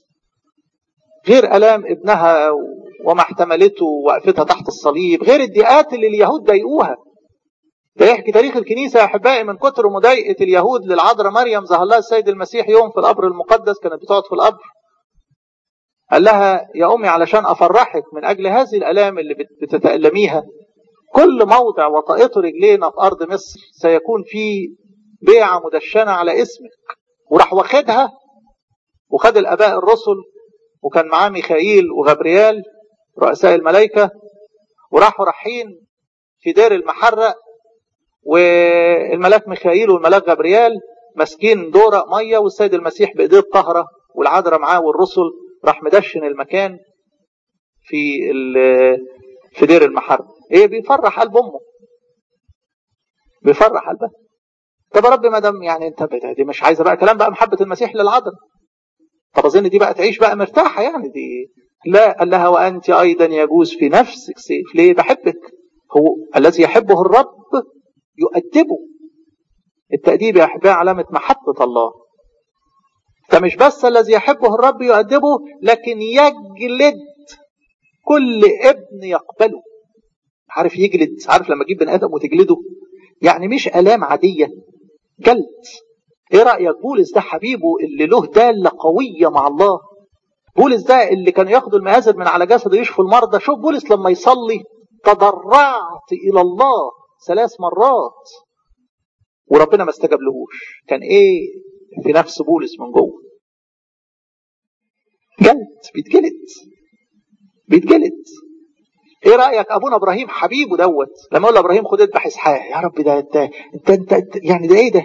غير الام ابنها وما احتملته وقفتها تحت الصليب غير الضيقات اللي اليهود ضايقوها ده يحكي تاريخ الكنيسه يا احبائي من كتر مضايقه اليهود للعذراء مريم ظهر لها السيد المسيح يوم في القبر المقدس كانت بتقعد في القبر قال لها يا امي علشان افرحك من اجل هذه الالام اللي بتتالميها كل موضع وطئته رجلينا في أرض مصر سيكون فيه بيعة مدشنة على اسمك وراح واخدها وخد الآباء الرسل وكان معاه ميخائيل وغبريال رؤساء الملائكة وراحوا رايحين في دير المحرق والملاك ميخائيل والملاك غبريال ماسكين دورة مية والسيد المسيح بإيديه الطهرة والعذراء معاه والرسل راح مدشن المكان في في دير المحرق ايه بيفرح قلب امه بيفرح قلبها طب يا رب ما دام يعني انت دي مش عايزه بقى كلام بقى محبه المسيح للعذراء طب اظن دي بقى تعيش بقى مرتاحه يعني دي لا قال لها وأنت أيضا يجوز في نفسك سيف ليه بحبك هو الذي يحبه الرب يؤدبه التأديب يا أحبائي علامة محبة الله فمش بس الذي يحبه الرب يؤدبه لكن يجلد كل ابن يقبله عارف يجلد عارف لما تجيب بني ادم وتجلده يعني مش الام عاديه جلد ايه رايك بولس ده حبيبه اللي له داله قويه مع الله بولس ده اللي كان ياخدوا المآزر من على جسده يشفوا المرضى شوف بولس لما يصلي تضرعت الى الله ثلاث مرات وربنا ما استجاب لهوش كان ايه في نفس بولس من جوه جلد بيتجلد بيتجلد ايه رايك ابونا ابراهيم حبيبه دوت لما يقول ابراهيم خد اذبح اسحاق يا رب ده انت انت انت, انت يعني ده ايه ده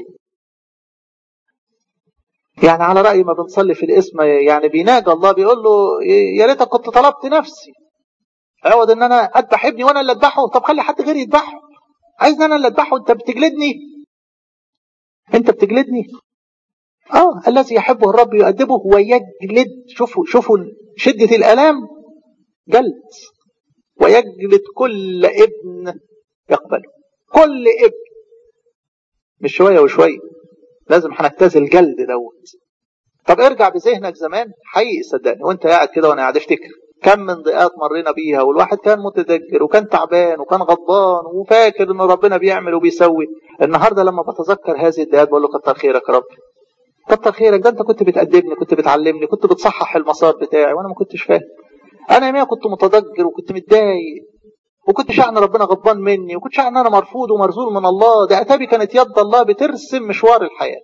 يعني على راي ما بنصلي في الاسم يعني بيناجى الله بيقول له يا ريتك كنت طلبت نفسي عوض ان انا اذبح ابني وانا اللي اذبحه طب خلي حد غيري يذبحه عايز انا اللي اذبحه انت بتجلدني انت بتجلدني اه الذي يحبه الرب يؤدبه ويجلد شوفوا شوفوا شده الالام جلد ويجلد كل ابن يقبله كل ابن مش شويه وشويه لازم هنجتاز الجلد دوت طب ارجع بذهنك زمان حقيقي صدقني وانت قاعد كده وانا قاعد افتكر كم من ضيقات مرينا بيها والواحد كان متذكر وكان تعبان وكان غضبان وفاكر ان ربنا بيعمل وبيسوي النهارده لما بتذكر هذه الضيقات بقول له كتر خيرك يا رب كتر خيرك ده انت كنت بتأدبني كنت بتعلمني كنت بتصحح المسار بتاعي وانا ما كنتش فاهم انا يوميا كنت متضجر وكنت متضايق وكنت شعن ربنا غضبان مني وكنت شعن انا مرفوض ومرزول من الله ده اتابي كانت يد الله بترسم مشوار الحياه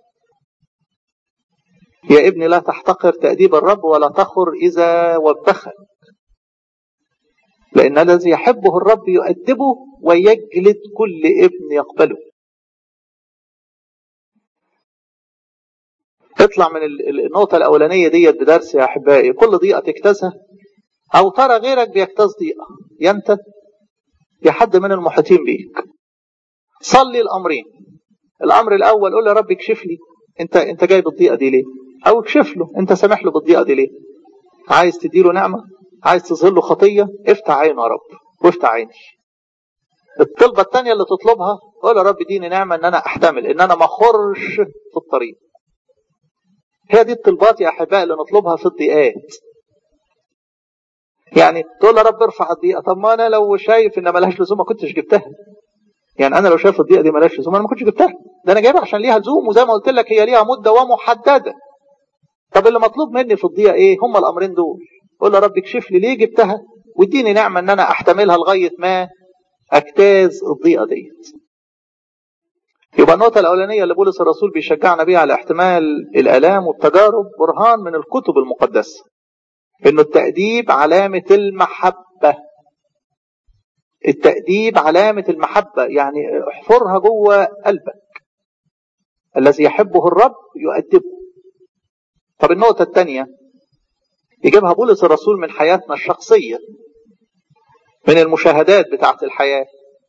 يا ابني لا تحتقر تأديب الرب ولا تخر إذا وبخك لأن الذي يحبه الرب يؤدبه ويجلد كل ابن يقبله اطلع من النقطة الأولانية ديت بدرس يا أحبائي كل ضيقة تجتازها أو ترى غيرك بيجتاز ضيقة يا أنت يا حد من المحيطين بيك صلي الأمرين الأمر الأول قول يا رب اكشف لي أنت أنت جايب الضيقة دي ليه؟ أو اكشف له أنت سامح له بالضيقة دي ليه؟ عايز تديله نعمة؟ عايز تظهر له خطية؟ افتح عينه يا رب وافتح عيني الطلبة الثانية اللي تطلبها قول يا رب اديني نعمة ان انا احتمل ان انا ما اخرش في الطريق هي دي الطلبات يا احبائي اللي نطلبها في الضيقات يعني تقول يا رب ارفع الضيقه طب ما انا لو شايف ان ملهاش لزوم ما كنتش جبتها يعني انا لو شايف الضيقه دي ملهاش لزوم انا ما كنتش جبتها ده انا جايبها عشان ليها لزوم وزي ما قلت لك هي ليها مده ومحدده طب اللي مطلوب مني في الضيقه ايه هم الامرين دول قول يا رب اكشف لي ليه جبتها واديني نعمه ان انا احتملها لغايه ما اجتاز الضيقه ديت يبقى النقطة الأولانية اللي بولس الرسول بيشجعنا بيها على احتمال الآلام والتجارب برهان من الكتب المقدسة. إنه التأديب علامة المحبة. التأديب علامة المحبة يعني احفرها جوه قلبك. الذي يحبه الرب يؤدبه. طب النقطة الثانية يجيبها بولس الرسول من حياتنا الشخصية من المشاهدات بتاعت الحياة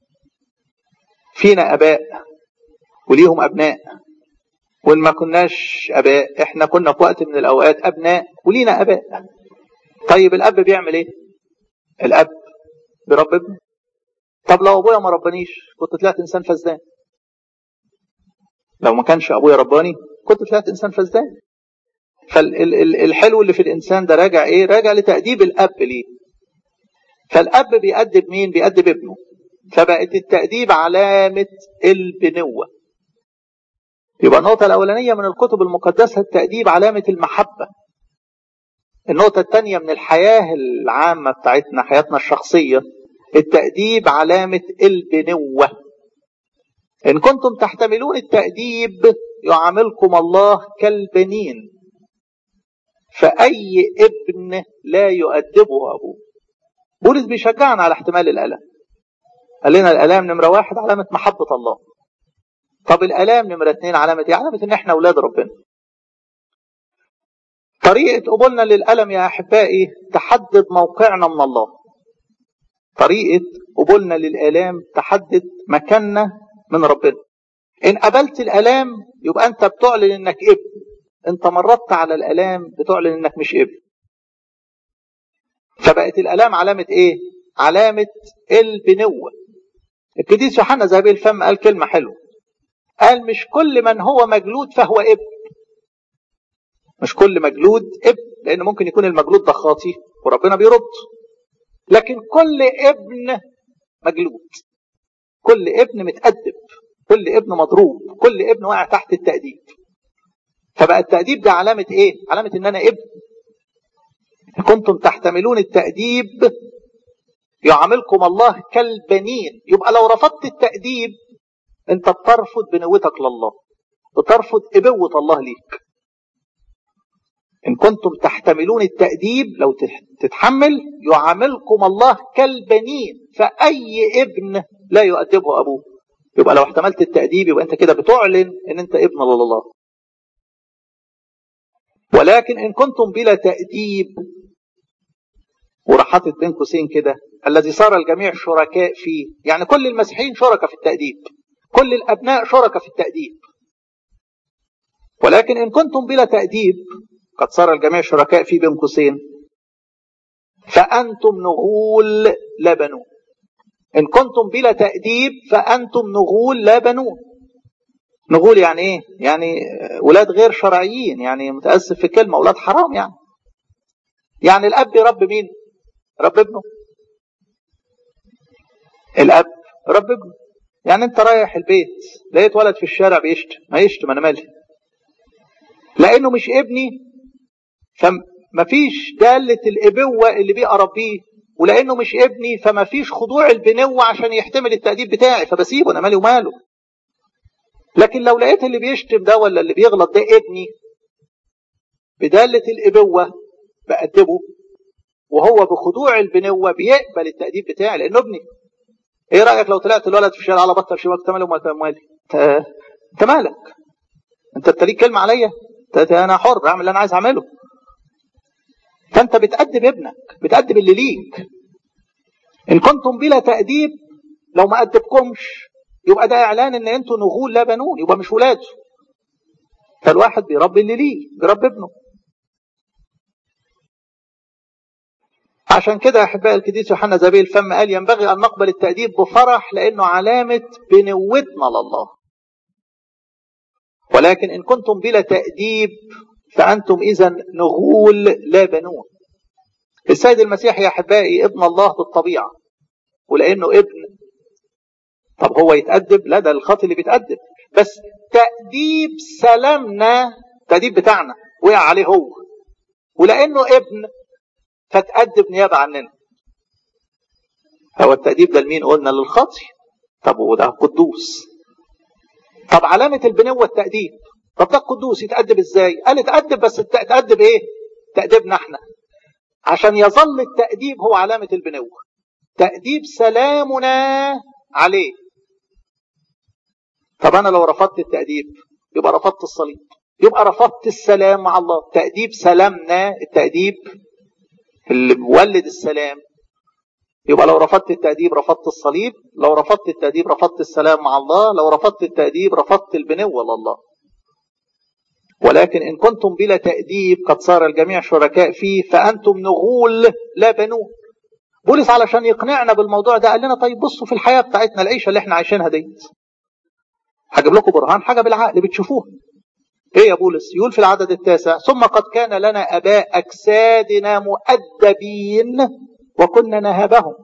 فينا أباء وليهم أبناء وإن ما كناش أباء إحنا كنا في وقت من الأوقات أبناء ولينا أباء طيب الأب بيعمل إيه؟ الأب بيربي ابنه طب لو أبويا ما ربانيش كنت طلعت إنسان فزدان لو ما كانش أبويا رباني كنت طلعت إنسان فزدان فالحلو اللي في الإنسان ده راجع إيه؟ راجع لتأديب الأب ليه فالأب بيأدب مين؟ بيأدب ابنه فبقت التأديب علامة البنوة يبقى النقطة الأولانية من الكتب المقدسة التأديب علامة المحبة النقطة الثانية من الحياة العامة بتاعتنا حياتنا الشخصية التأديب علامة البنوة إن كنتم تحتملون التأديب يعاملكم الله كالبنين فأي ابن لا يؤدبه أبوه بولس بيشجعنا على احتمال الألم قال لنا الالام نمره واحد علامه محبه الله طب الالام نمره اثنين علامه ايه علامه ان احنا اولاد ربنا طريقه قبولنا للالم يا احبائي تحدد موقعنا من الله طريقه قبولنا للالام تحدد مكاننا من ربنا ان قبلت الالام يبقى انت بتعلن انك ابن انت مرضت على الالام بتعلن انك مش ابن فبقت الالام علامه ايه علامه البنوه القديس يوحنا ذهبي الفم قال كلمه حلوه قال مش كل من هو مجلود فهو ابن مش كل مجلود ابن لان ممكن يكون المجلود ده خاطي وربنا بيرد لكن كل ابن مجلود كل ابن متأدب كل ابن مضروب كل ابن واقع تحت التأديب فبقى التأديب ده علامة ايه علامة ان انا ابن كنتم تحتملون التأديب يعاملكم الله كالبنين يبقى لو رفضت التأديب انت بترفض بنوتك لله بترفض ابوة الله ليك إن كنتم تحتملون التأديب لو تتحمل يعاملكم الله كالبنين فأي ابن لا يؤدبه أبوه يبقى لو احتملت التأديب يبقى أنت كده بتعلن أن أنت ابن لله ولكن إن كنتم بلا تأديب وراح حاطط بين قوسين كده الذي صار الجميع شركاء فيه يعني كل المسيحيين شركاء في التأديب كل الأبناء شركاء في التأديب ولكن إن كنتم بلا تأديب قد صار الجميع شركاء فيه بين قوسين فأنتم نغول لا بنون إن كنتم بلا تأديب فأنتم نغول لا بنون نغول يعني إيه؟ يعني ولاد غير شرعيين يعني متأسف في كلمة ولاد حرام يعني يعني الأب يرب مين؟ رب ابنه الأب رب ابنه يعني أنت رايح البيت لقيت ولد في الشارع بيشتم ما يشتم أنا مالي لأنه مش ابني فما فيش دالة الإبوة اللي بيه أربيه ولأنه مش ابني فما فيش خضوع البنوة عشان يحتمل التأديب بتاعي فبسيبه أنا مالي وماله لكن لو لقيت اللي بيشتم ده ولا اللي بيغلط ده ابني بدالة الإبوة بأدبه وهو بخضوع البنوة بيقبل التأديب بتاعي لأنه ابني ايه رأيك لو طلعت الولد في الشارع على بطل شباك تمالي ومالي انت مالك انت انت ليك كلمة عليا انا حر اعمل اللي انا عايز اعمله فانت بتأدب ابنك بتأدب اللي ليك ان كنتم بلا تأديب لو ما أدبكمش يبقى ده اعلان ان انتوا نغول لا بنون يبقى مش ولاده فالواحد بيربي اللي ليه بيربي ابنه عشان كده احبائي القديس يوحنا زبيل الفم قال ينبغي ان نقبل التأديب بفرح لانه علامة بنوتنا لله ولكن ان كنتم بلا تأديب فأنتم إذا نغول لا بنون السيد المسيح يا أحبائي ابن الله بالطبيعة ولأنه ابن طب هو يتأدب لا ده الخاطئ اللي بيتأدب بس تأديب سلامنا التأديب بتاعنا وقع عليه هو ولأنه ابن فتأدب نيابة عننا هو التأديب ده لمين قلنا للخاطئ طب وده قدوس طب علامة البنوة التأديب طب ده القدوس يتأدب ازاي قال اتأدب بس تأدب ايه تأدبنا احنا عشان يظل التأديب هو علامة البنوة تأديب سلامنا عليه طب انا لو رفضت التأديب يبقى رفضت الصليب يبقى رفضت السلام مع الله تأديب سلامنا التأديب اللي بيولد السلام يبقى لو رفضت التأديب رفضت الصليب لو رفضت التأديب رفضت السلام مع الله لو رفضت التأديب رفضت البنوة لله ولكن إن كنتم بلا تأديب قد صار الجميع شركاء فيه فأنتم نغول لا بنون بولس علشان يقنعنا بالموضوع ده قال لنا طيب بصوا في الحياة بتاعتنا العيشة اللي احنا عايشينها ديت هجيب لكم برهان حاجة بالعقل بتشوفوها ايه يا بولس يقول في العدد التاسع ثم قد كان لنا اباء اجسادنا مؤدبين وكنا نهابهم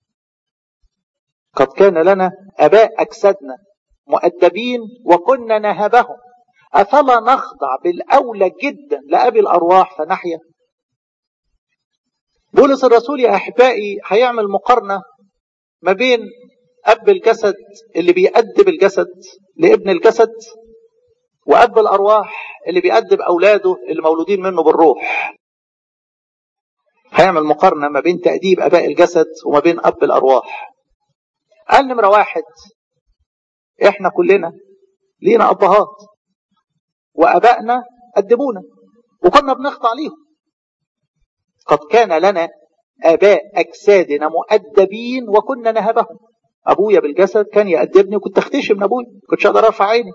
قد كان لنا اباء اجسادنا مؤدبين وكنا نهابهم افلا نخضع بالاولى جدا لابي الارواح فنحيا بولس الرسول يا احبائي هيعمل مقارنه ما بين اب الجسد اللي بيأدب الجسد لابن الجسد وأب الأرواح اللي بيأدب أولاده اللي مولودين منه بالروح هيعمل مقارنة ما بين تأديب أباء الجسد وما بين أب الأرواح قال نمرة واحد إحنا كلنا لينا أبهات وأبائنا أدبونا وكنا بنخضع ليهم قد كان لنا آباء أجسادنا مؤدبين وكنا نهبهم أبويا بالجسد كان يأدبني وكنت أختشي من أبويا كنتش أقدر أرفع عيني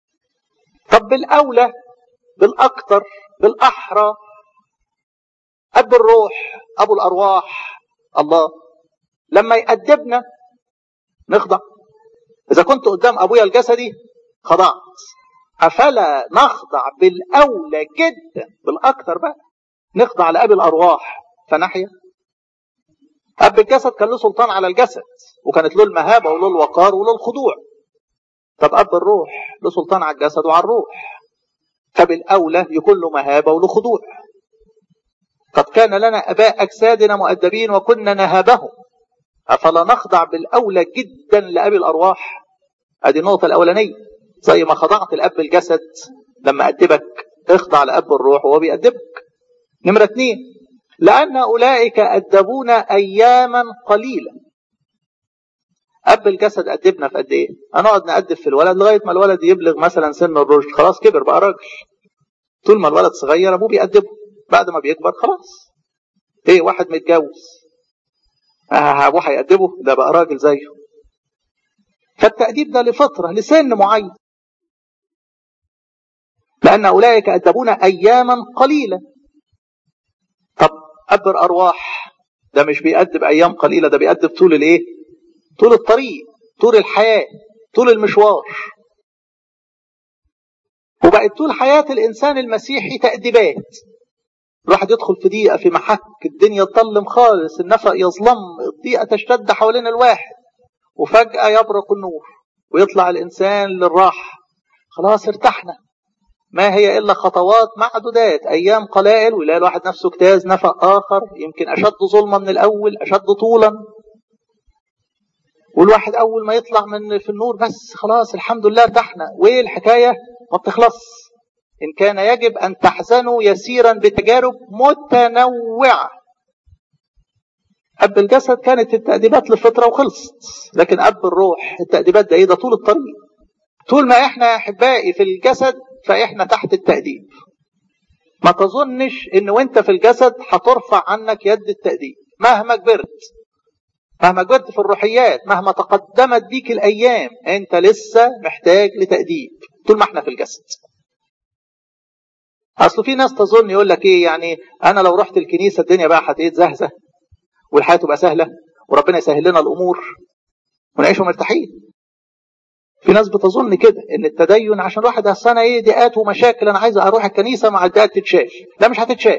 طب بالأولى بالأكثر بالأحرى اب الروح ابو الارواح الله لما يأدبنا نخضع اذا كنت قدام ابويا الجسدي خضعت افلا نخضع بالاولى جدا بالاكثر بقى نخضع لاب الارواح فنحيا اب الجسد كان له سلطان على الجسد وكانت له المهابه وله الوقار وله الخضوع طب اب الروح له سلطان على الجسد وعلى الروح فبالاولى يكون له مهابه وله خضوع قد كان لنا اباء اجسادنا مؤدبين وكنا نهابهم افلا نخضع بالاولى جدا لابي الارواح ادي النقطه الاولانيه زي ما خضعت لاب الجسد لما ادبك اخضع لاب الروح وهو بيأدبك نمره اثنين لأن أولئك أدبونا أياما قليلة أب الجسد أدبنا في قد إيه؟ هنقعد نأدب في الولد لغاية ما الولد يبلغ مثلا سن الرشد خلاص كبر بقى راجل طول ما الولد صغير أبوه بيأدبه بعد ما بيكبر خلاص إيه واحد متجوز آه أبوه هيأدبه ده بقى راجل زيه فالتأديب ده لفترة لسن معين لأن أولئك أدبونا أياما قليلة طب أب الأرواح ده مش بيأدب أيام قليلة ده بيأدب طول الإيه؟ طول الطريق طول الحياة طول المشوار وبقت طول حياة الإنسان المسيحي تأديبات الواحد يدخل في ضيقة في محك الدنيا تظلم خالص النفق يظلم الضيقة تشتد حوالين الواحد وفجأة يبرق النور ويطلع الإنسان للراحة خلاص ارتحنا ما هي إلا خطوات معدودات أيام قلائل ويلاقي الواحد نفسه اجتاز نفق آخر يمكن أشد ظلما من الأول أشد طولا والواحد أول ما يطلع من في النور بس خلاص الحمد لله ارتحنا وإيه الحكاية ما بتخلص إن كان يجب أن تحزنوا يسيرا بتجارب متنوعة أب الجسد كانت التأديبات لفترة وخلصت لكن أب الروح التأديبات ده إيه ده طول الطريق طول ما إحنا يا أحبائي في الجسد فإحنا تحت التأديب ما تظنش إن وإنت في الجسد هترفع عنك يد التأديب مهما كبرت مهما كبرت في الروحيات مهما تقدمت بيك الأيام أنت لسه محتاج لتأديب طول ما إحنا في الجسد أصل في ناس تظن يقول لك إيه يعني أنا لو رحت الكنيسة الدنيا بقى هتتزهزه والحياة تبقى سهلة وربنا يسهل لنا الأمور ونعيشوا مرتاحين في ناس بتظن كده ان التدين عشان واحد اصل انا ايه ضيقات ومشاكل انا عايز اروح الكنيسه مع الضيقات تتشال لا مش هتتشال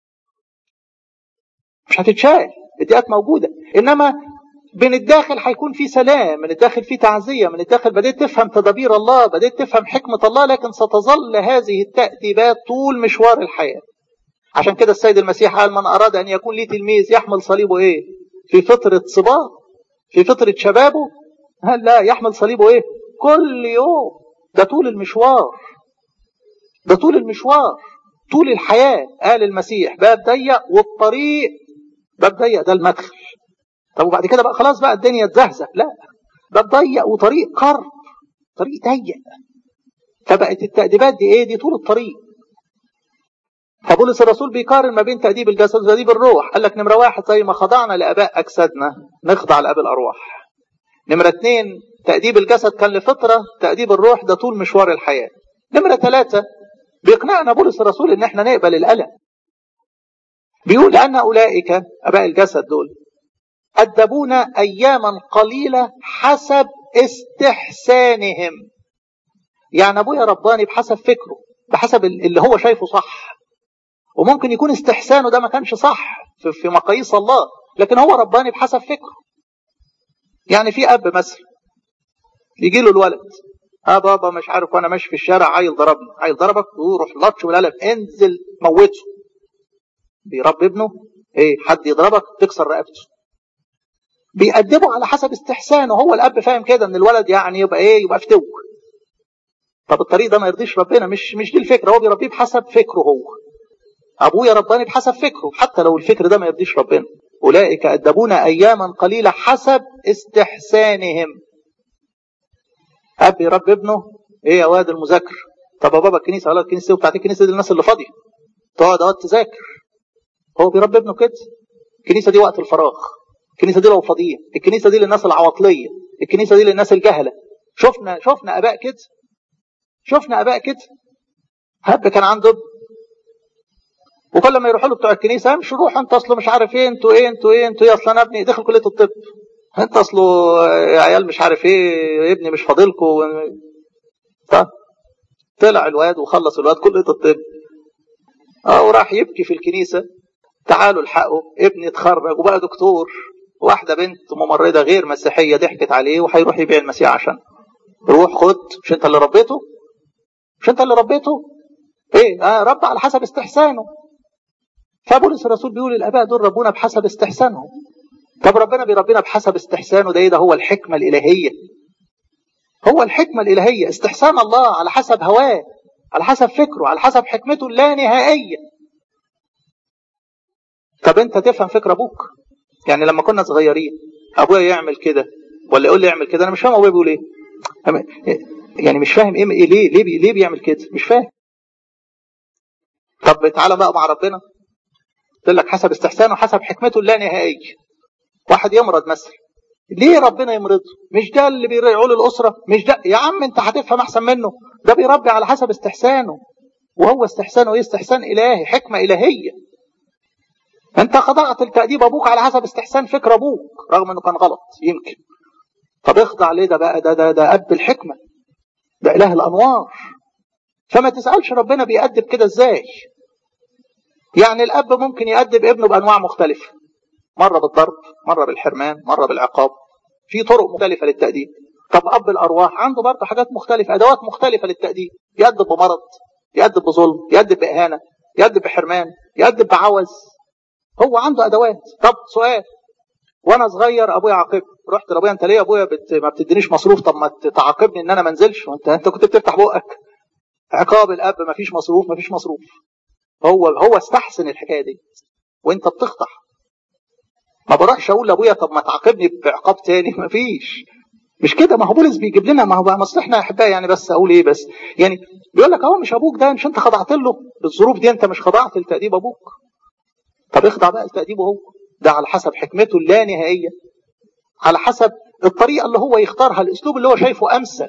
مش هتتشال الضيقات موجوده انما من الداخل هيكون في سلام من الداخل في تعزيه من الداخل بديت تفهم تدابير الله بديت تفهم حكمه الله لكن ستظل هذه التاديبات طول مشوار الحياه عشان كده السيد المسيح قال من اراد ان يكون لي تلميذ يحمل صليبه ايه في فتره صباه في فتره شبابه هل لا يحمل صليبه ايه كل يوم ده طول المشوار ده طول المشوار طول الحياة قال المسيح باب ضيق والطريق باب ضيق ده المدخل طب وبعد كده بقى خلاص بقى الدنيا اتزهزه لا باب ضيق وطريق قرب طريق ضيق فبقت التأديبات دي ايه دي طول الطريق فبولس الرسول بيقارن ما بين تأديب الجسد وتأديب الروح قال لك نمرة واحد زي ما خضعنا لآباء أجسادنا نخضع لآب الأرواح نمرة اثنين تأديب الجسد كان لفترة تأديب الروح ده طول مشوار الحياة نمرة ثلاثة بيقنعنا بولس الرسول ان احنا نقبل الألم بيقول لأن أولئك أباء الجسد دول أدبونا أياما قليلة حسب استحسانهم يعني أبويا رباني بحسب فكره بحسب اللي هو شايفه صح وممكن يكون استحسانه ده ما كانش صح في مقاييس الله لكن هو رباني بحسب فكره يعني في اب مثلا يجي له الولد اه بابا مش عارف وانا ماشي في الشارع عيل ضربني عيل ضربك ويروح لطش بالقلم انزل موته بيربي ابنه ايه حد يضربك تكسر رقبته بيأدبه على حسب استحسانه هو الاب فاهم كده ان الولد يعني يبقى ايه يبقى فتو طب الطريق ده ما يرضيش ربنا مش مش دي الفكره هو بيربيه بحسب فكره هو ابويا رباني بحسب فكره حتى لو الفكر ده ما يرضيش ربنا أولئك أدبونا أياما قليلة حسب استحسانهم أب يربي ابنه إيه يا واد المذاكر طب يا بابا الكنيسة ولا الكنيسة بتاعت الكنيسة دي الناس اللي فاضية تقعد اقعد تذاكر هو بيربي ابنه كده الكنيسة دي وقت الفراغ الكنيسة دي لو فاضيين الكنيسة دي للناس العواطلية الكنيسة دي للناس الجهلة شفنا شفنا آباء كده شفنا آباء كده هب كان عنده وكل ما يروحوا له بتوع الكنيسه امشوا روحوا انت اصله مش عارف ايه انتوا ايه انتوا ايه انتوا ايه اصل انا ابني دخل كليه الطب انت اصله عيال مش عارف ايه ابني مش فاضلكم طب طلع الواد وخلص الواد كليه الطب اه وراح يبكي في الكنيسه تعالوا الحقوا ابني اتخرج وبقى دكتور واحده بنت ممرضه غير مسيحيه ضحكت عليه وهيروح يبيع المسيح عشان روح خد مش انت اللي ربيته مش انت اللي ربيته ايه آه رب على حسب استحسانه فبولس الرسول بيقول الاباء دول ربونا بحسب استحسانهم طب ربنا بيربينا بحسب استحسانه ده ايه ده هو الحكمه الالهيه هو الحكمه الالهيه استحسان الله على حسب هواه على حسب فكره على حسب حكمته اللانهائيه طب انت تفهم فكر ابوك يعني لما كنا صغيرين ابويا يعمل كده ولا يقول لي اعمل كده انا مش فاهم ابويا بيقول ايه يعني مش فاهم ايه ليه ليه بي ليه بيعمل كده مش فاهم طب تعالى بقى مع ربنا قلت لك حسب استحسانه حسب حكمته اللانهائيه واحد يمرض مثلا ليه ربنا يمرضه مش ده اللي بيرعوا له الاسره مش ده يا عم انت هتفهم احسن منه ده بيربي على حسب استحسانه وهو استحسانه ايه استحسان الهي حكمه الهيه انت خضعت لتأديب ابوك على حسب استحسان فكر ابوك رغم انه كان غلط يمكن طب اخضع ليه ده بقى ده ده ده اب الحكمه ده اله الانوار فما تسالش ربنا بيأدب كده ازاي يعني الاب ممكن يأدب ابنه بانواع مختلفه مره بالضرب مره بالحرمان مره بالعقاب في طرق مختلفه للتأديب طب اب الارواح عنده برضه حاجات مختلفه ادوات مختلفه للتأديب يأدب بمرض يأدب بظلم يأدب باهانه يأدب بحرمان يأدب بعوز هو عنده ادوات طب سؤال وانا صغير ابويا عاقبني رحت لابويا انت ليه يا ابويا بت... ما بتدينيش مصروف طب ما تعاقبني ان انا ما انزلش وانت انت كنت بتفتح بقك عقاب الاب ما فيش مصروف ما فيش مصروف هو هو استحسن الحكايه دي وانت بتخطح ما بروحش اقول لابويا طب ما تعاقبني بعقاب تاني ما فيش مش كده ما هو بولس بيجيب لنا ما هو بقى مصلحنا يا احبائي يعني بس اقول ايه بس يعني بيقول لك اهو مش ابوك ده مش انت خضعت له بالظروف دي انت مش خضعت لتأديب ابوك طب اخضع بقى لتأديبه هو ده على حسب حكمته اللانهائية على حسب الطريقة اللي هو يختارها الاسلوب اللي هو شايفه امثل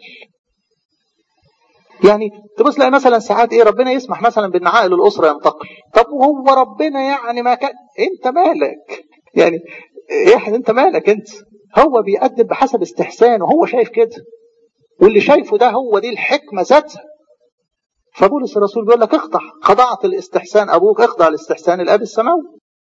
يعني تبص تلاقي مثلا ساعات ايه ربنا يسمح مثلا بان عائل الاسره ينتقل طب وهو ربنا يعني ما كان انت مالك يعني ايه انت مالك انت هو بيأدب بحسب استحسانه هو شايف كده واللي شايفه ده هو دي الحكمه ذاتها فبولس الرسول بيقول لك اخضع خضعت الاستحسان ابوك اخضع لاستحسان الاب السماوي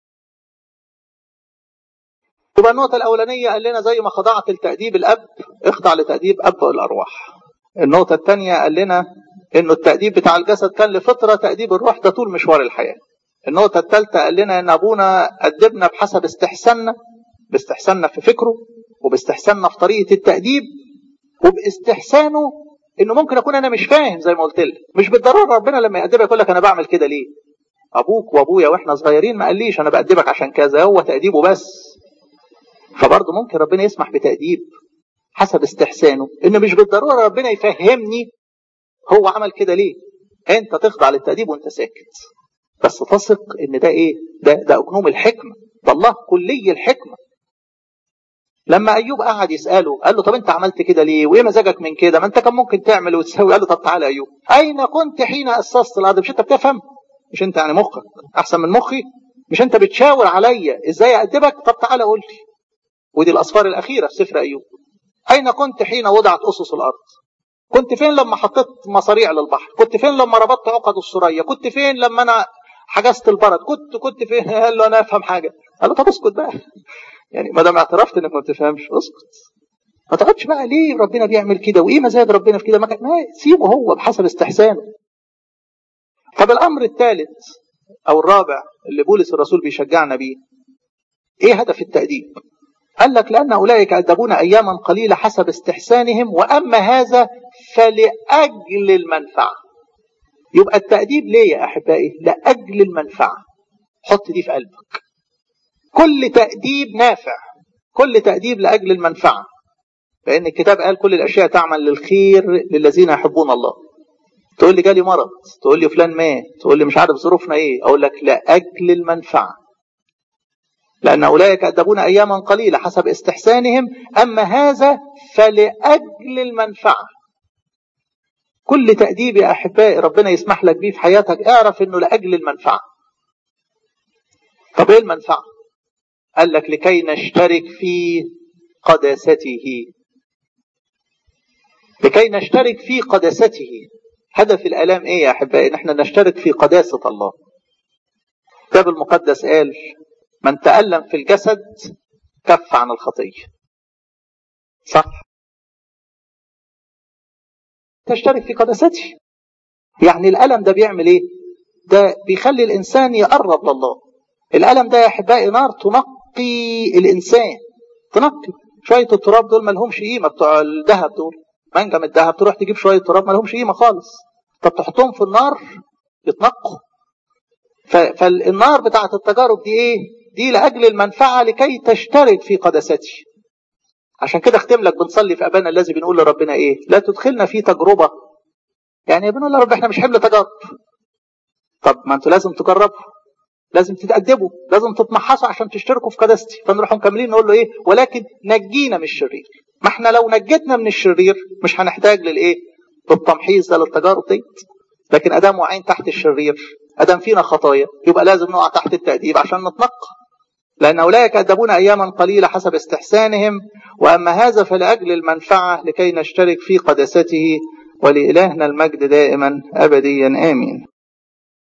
يبقى النقطة الأولانية قال لنا زي ما خضعت لتأديب الأب اخضع لتأديب أب الأرواح. النقطة الثانية قال لنا إنه التأديب بتاع الجسد كان لفترة تأديب الروح ده طول مشوار الحياة. النقطة الثالثة قال لنا إن أبونا أدبنا بحسب استحساننا باستحساننا في فكره وباستحساننا في طريقة التأديب وباستحسانه انه ممكن اكون انا مش فاهم زي ما قلت لك مش بالضروره ربنا لما يأدبك يقول لك انا بعمل كده ليه ابوك وابويا واحنا صغيرين ما قاليش انا بأدبك عشان كذا هو تأديبه بس فبرضه ممكن ربنا يسمح بتأديب حسب استحسانه انه مش بالضروره ربنا يفهمني هو عمل كده ليه انت تخضع للتأديب وانت ساكت بس تثق ان ده ايه ده ده اجنوم الحكمه ده الله كلي الحكمه لما ايوب قعد يساله قال له طب انت عملت كده ليه وايه مزاجك من كده ما انت كان ممكن تعمل وتسوي قال له طب تعالى ايوب اين كنت حين اسست الارض مش انت بتفهم مش انت يعني مخك احسن من مخي مش انت بتشاور عليا ازاي اادبك طب تعالى قول لي ودي الاصفار الاخيره في سفر ايوب اين كنت حين وضعت اسس الارض كنت فين لما حطيت مصاريع للبحر كنت فين لما ربطت عقد السريه كنت فين لما انا حجزت البرد كنت كنت فين قال له انا افهم حاجه قال له طب اسكت بقى يعني ما دام اعترفت انك ما بتفهمش اسكت ما تقعدش بقى ليه ربنا بيعمل كده وايه مزاج ربنا في كده ما, ما سيبه هو بحسب استحسانه طب الامر الثالث او الرابع اللي بولس الرسول بيشجعنا بيه ايه هدف التأديب قال لك لأن أولئك أدبون أياما قليلة حسب استحسانهم وأما هذا فلأجل المنفعة يبقى التأديب ليه يا أحبائي لأجل المنفعة حط دي في قلبك كل تأديب نافع كل تأديب لأجل المنفعة لأن الكتاب قال كل الأشياء تعمل للخير للذين يحبون الله تقول لي جالي مرض تقول لي فلان مات تقول لي مش عارف ظروفنا ايه اقول لك لاجل المنفعه لان اولئك ادبون اياما قليله حسب استحسانهم اما هذا فلاجل المنفعه كل تاديب يا احبائي ربنا يسمح لك بيه في حياتك اعرف انه لاجل المنفعه طب ايه المنفعة قال لك لكي نشترك في قداسته لكي نشترك في قداسته هدف الالام ايه يا احبائي ان احنا نشترك في قداسة الله الكتاب المقدس قال من تألم في الجسد كف عن الخطية صح تشترك في قداسته يعني الألم ده بيعمل ايه ده بيخلي الإنسان يقرب لله الألم ده يا أحبائي نار تنقي الإنسان تنقي شوية التراب دول ما لهمش قيمة بتوع الذهب دول منجم الذهب تروح تجيب شوية تراب ما لهمش قيمة خالص طب تحطهم في النار يتنقوا فالنار بتاعت التجارب دي ايه دي لأجل المنفعة لكي تشترك في قداستي عشان كده اختم لك بنصلي في أبانا الذي بنقول لربنا ايه لا تدخلنا في تجربة يعني بنقول لرب احنا مش حمل تجارب طب ما انتوا لازم تجربوا لازم تتأدبوا لازم تتمحصوا عشان تشتركوا في قداستي فنروح مكملين نقول له ايه ولكن نجينا من الشرير ما احنا لو نجتنا من الشرير مش هنحتاج للايه للتمحيص ده للتجارب ديت لكن ادام واقعين تحت الشرير ادام فينا خطايا يبقى لازم نقع تحت التأديب عشان نتنقى لأن أولئك أدبون أياما قليلة حسب استحسانهم وأما هذا فلأجل المنفعة لكي نشترك في قداسته ولإلهنا المجد دائما أبديا آمين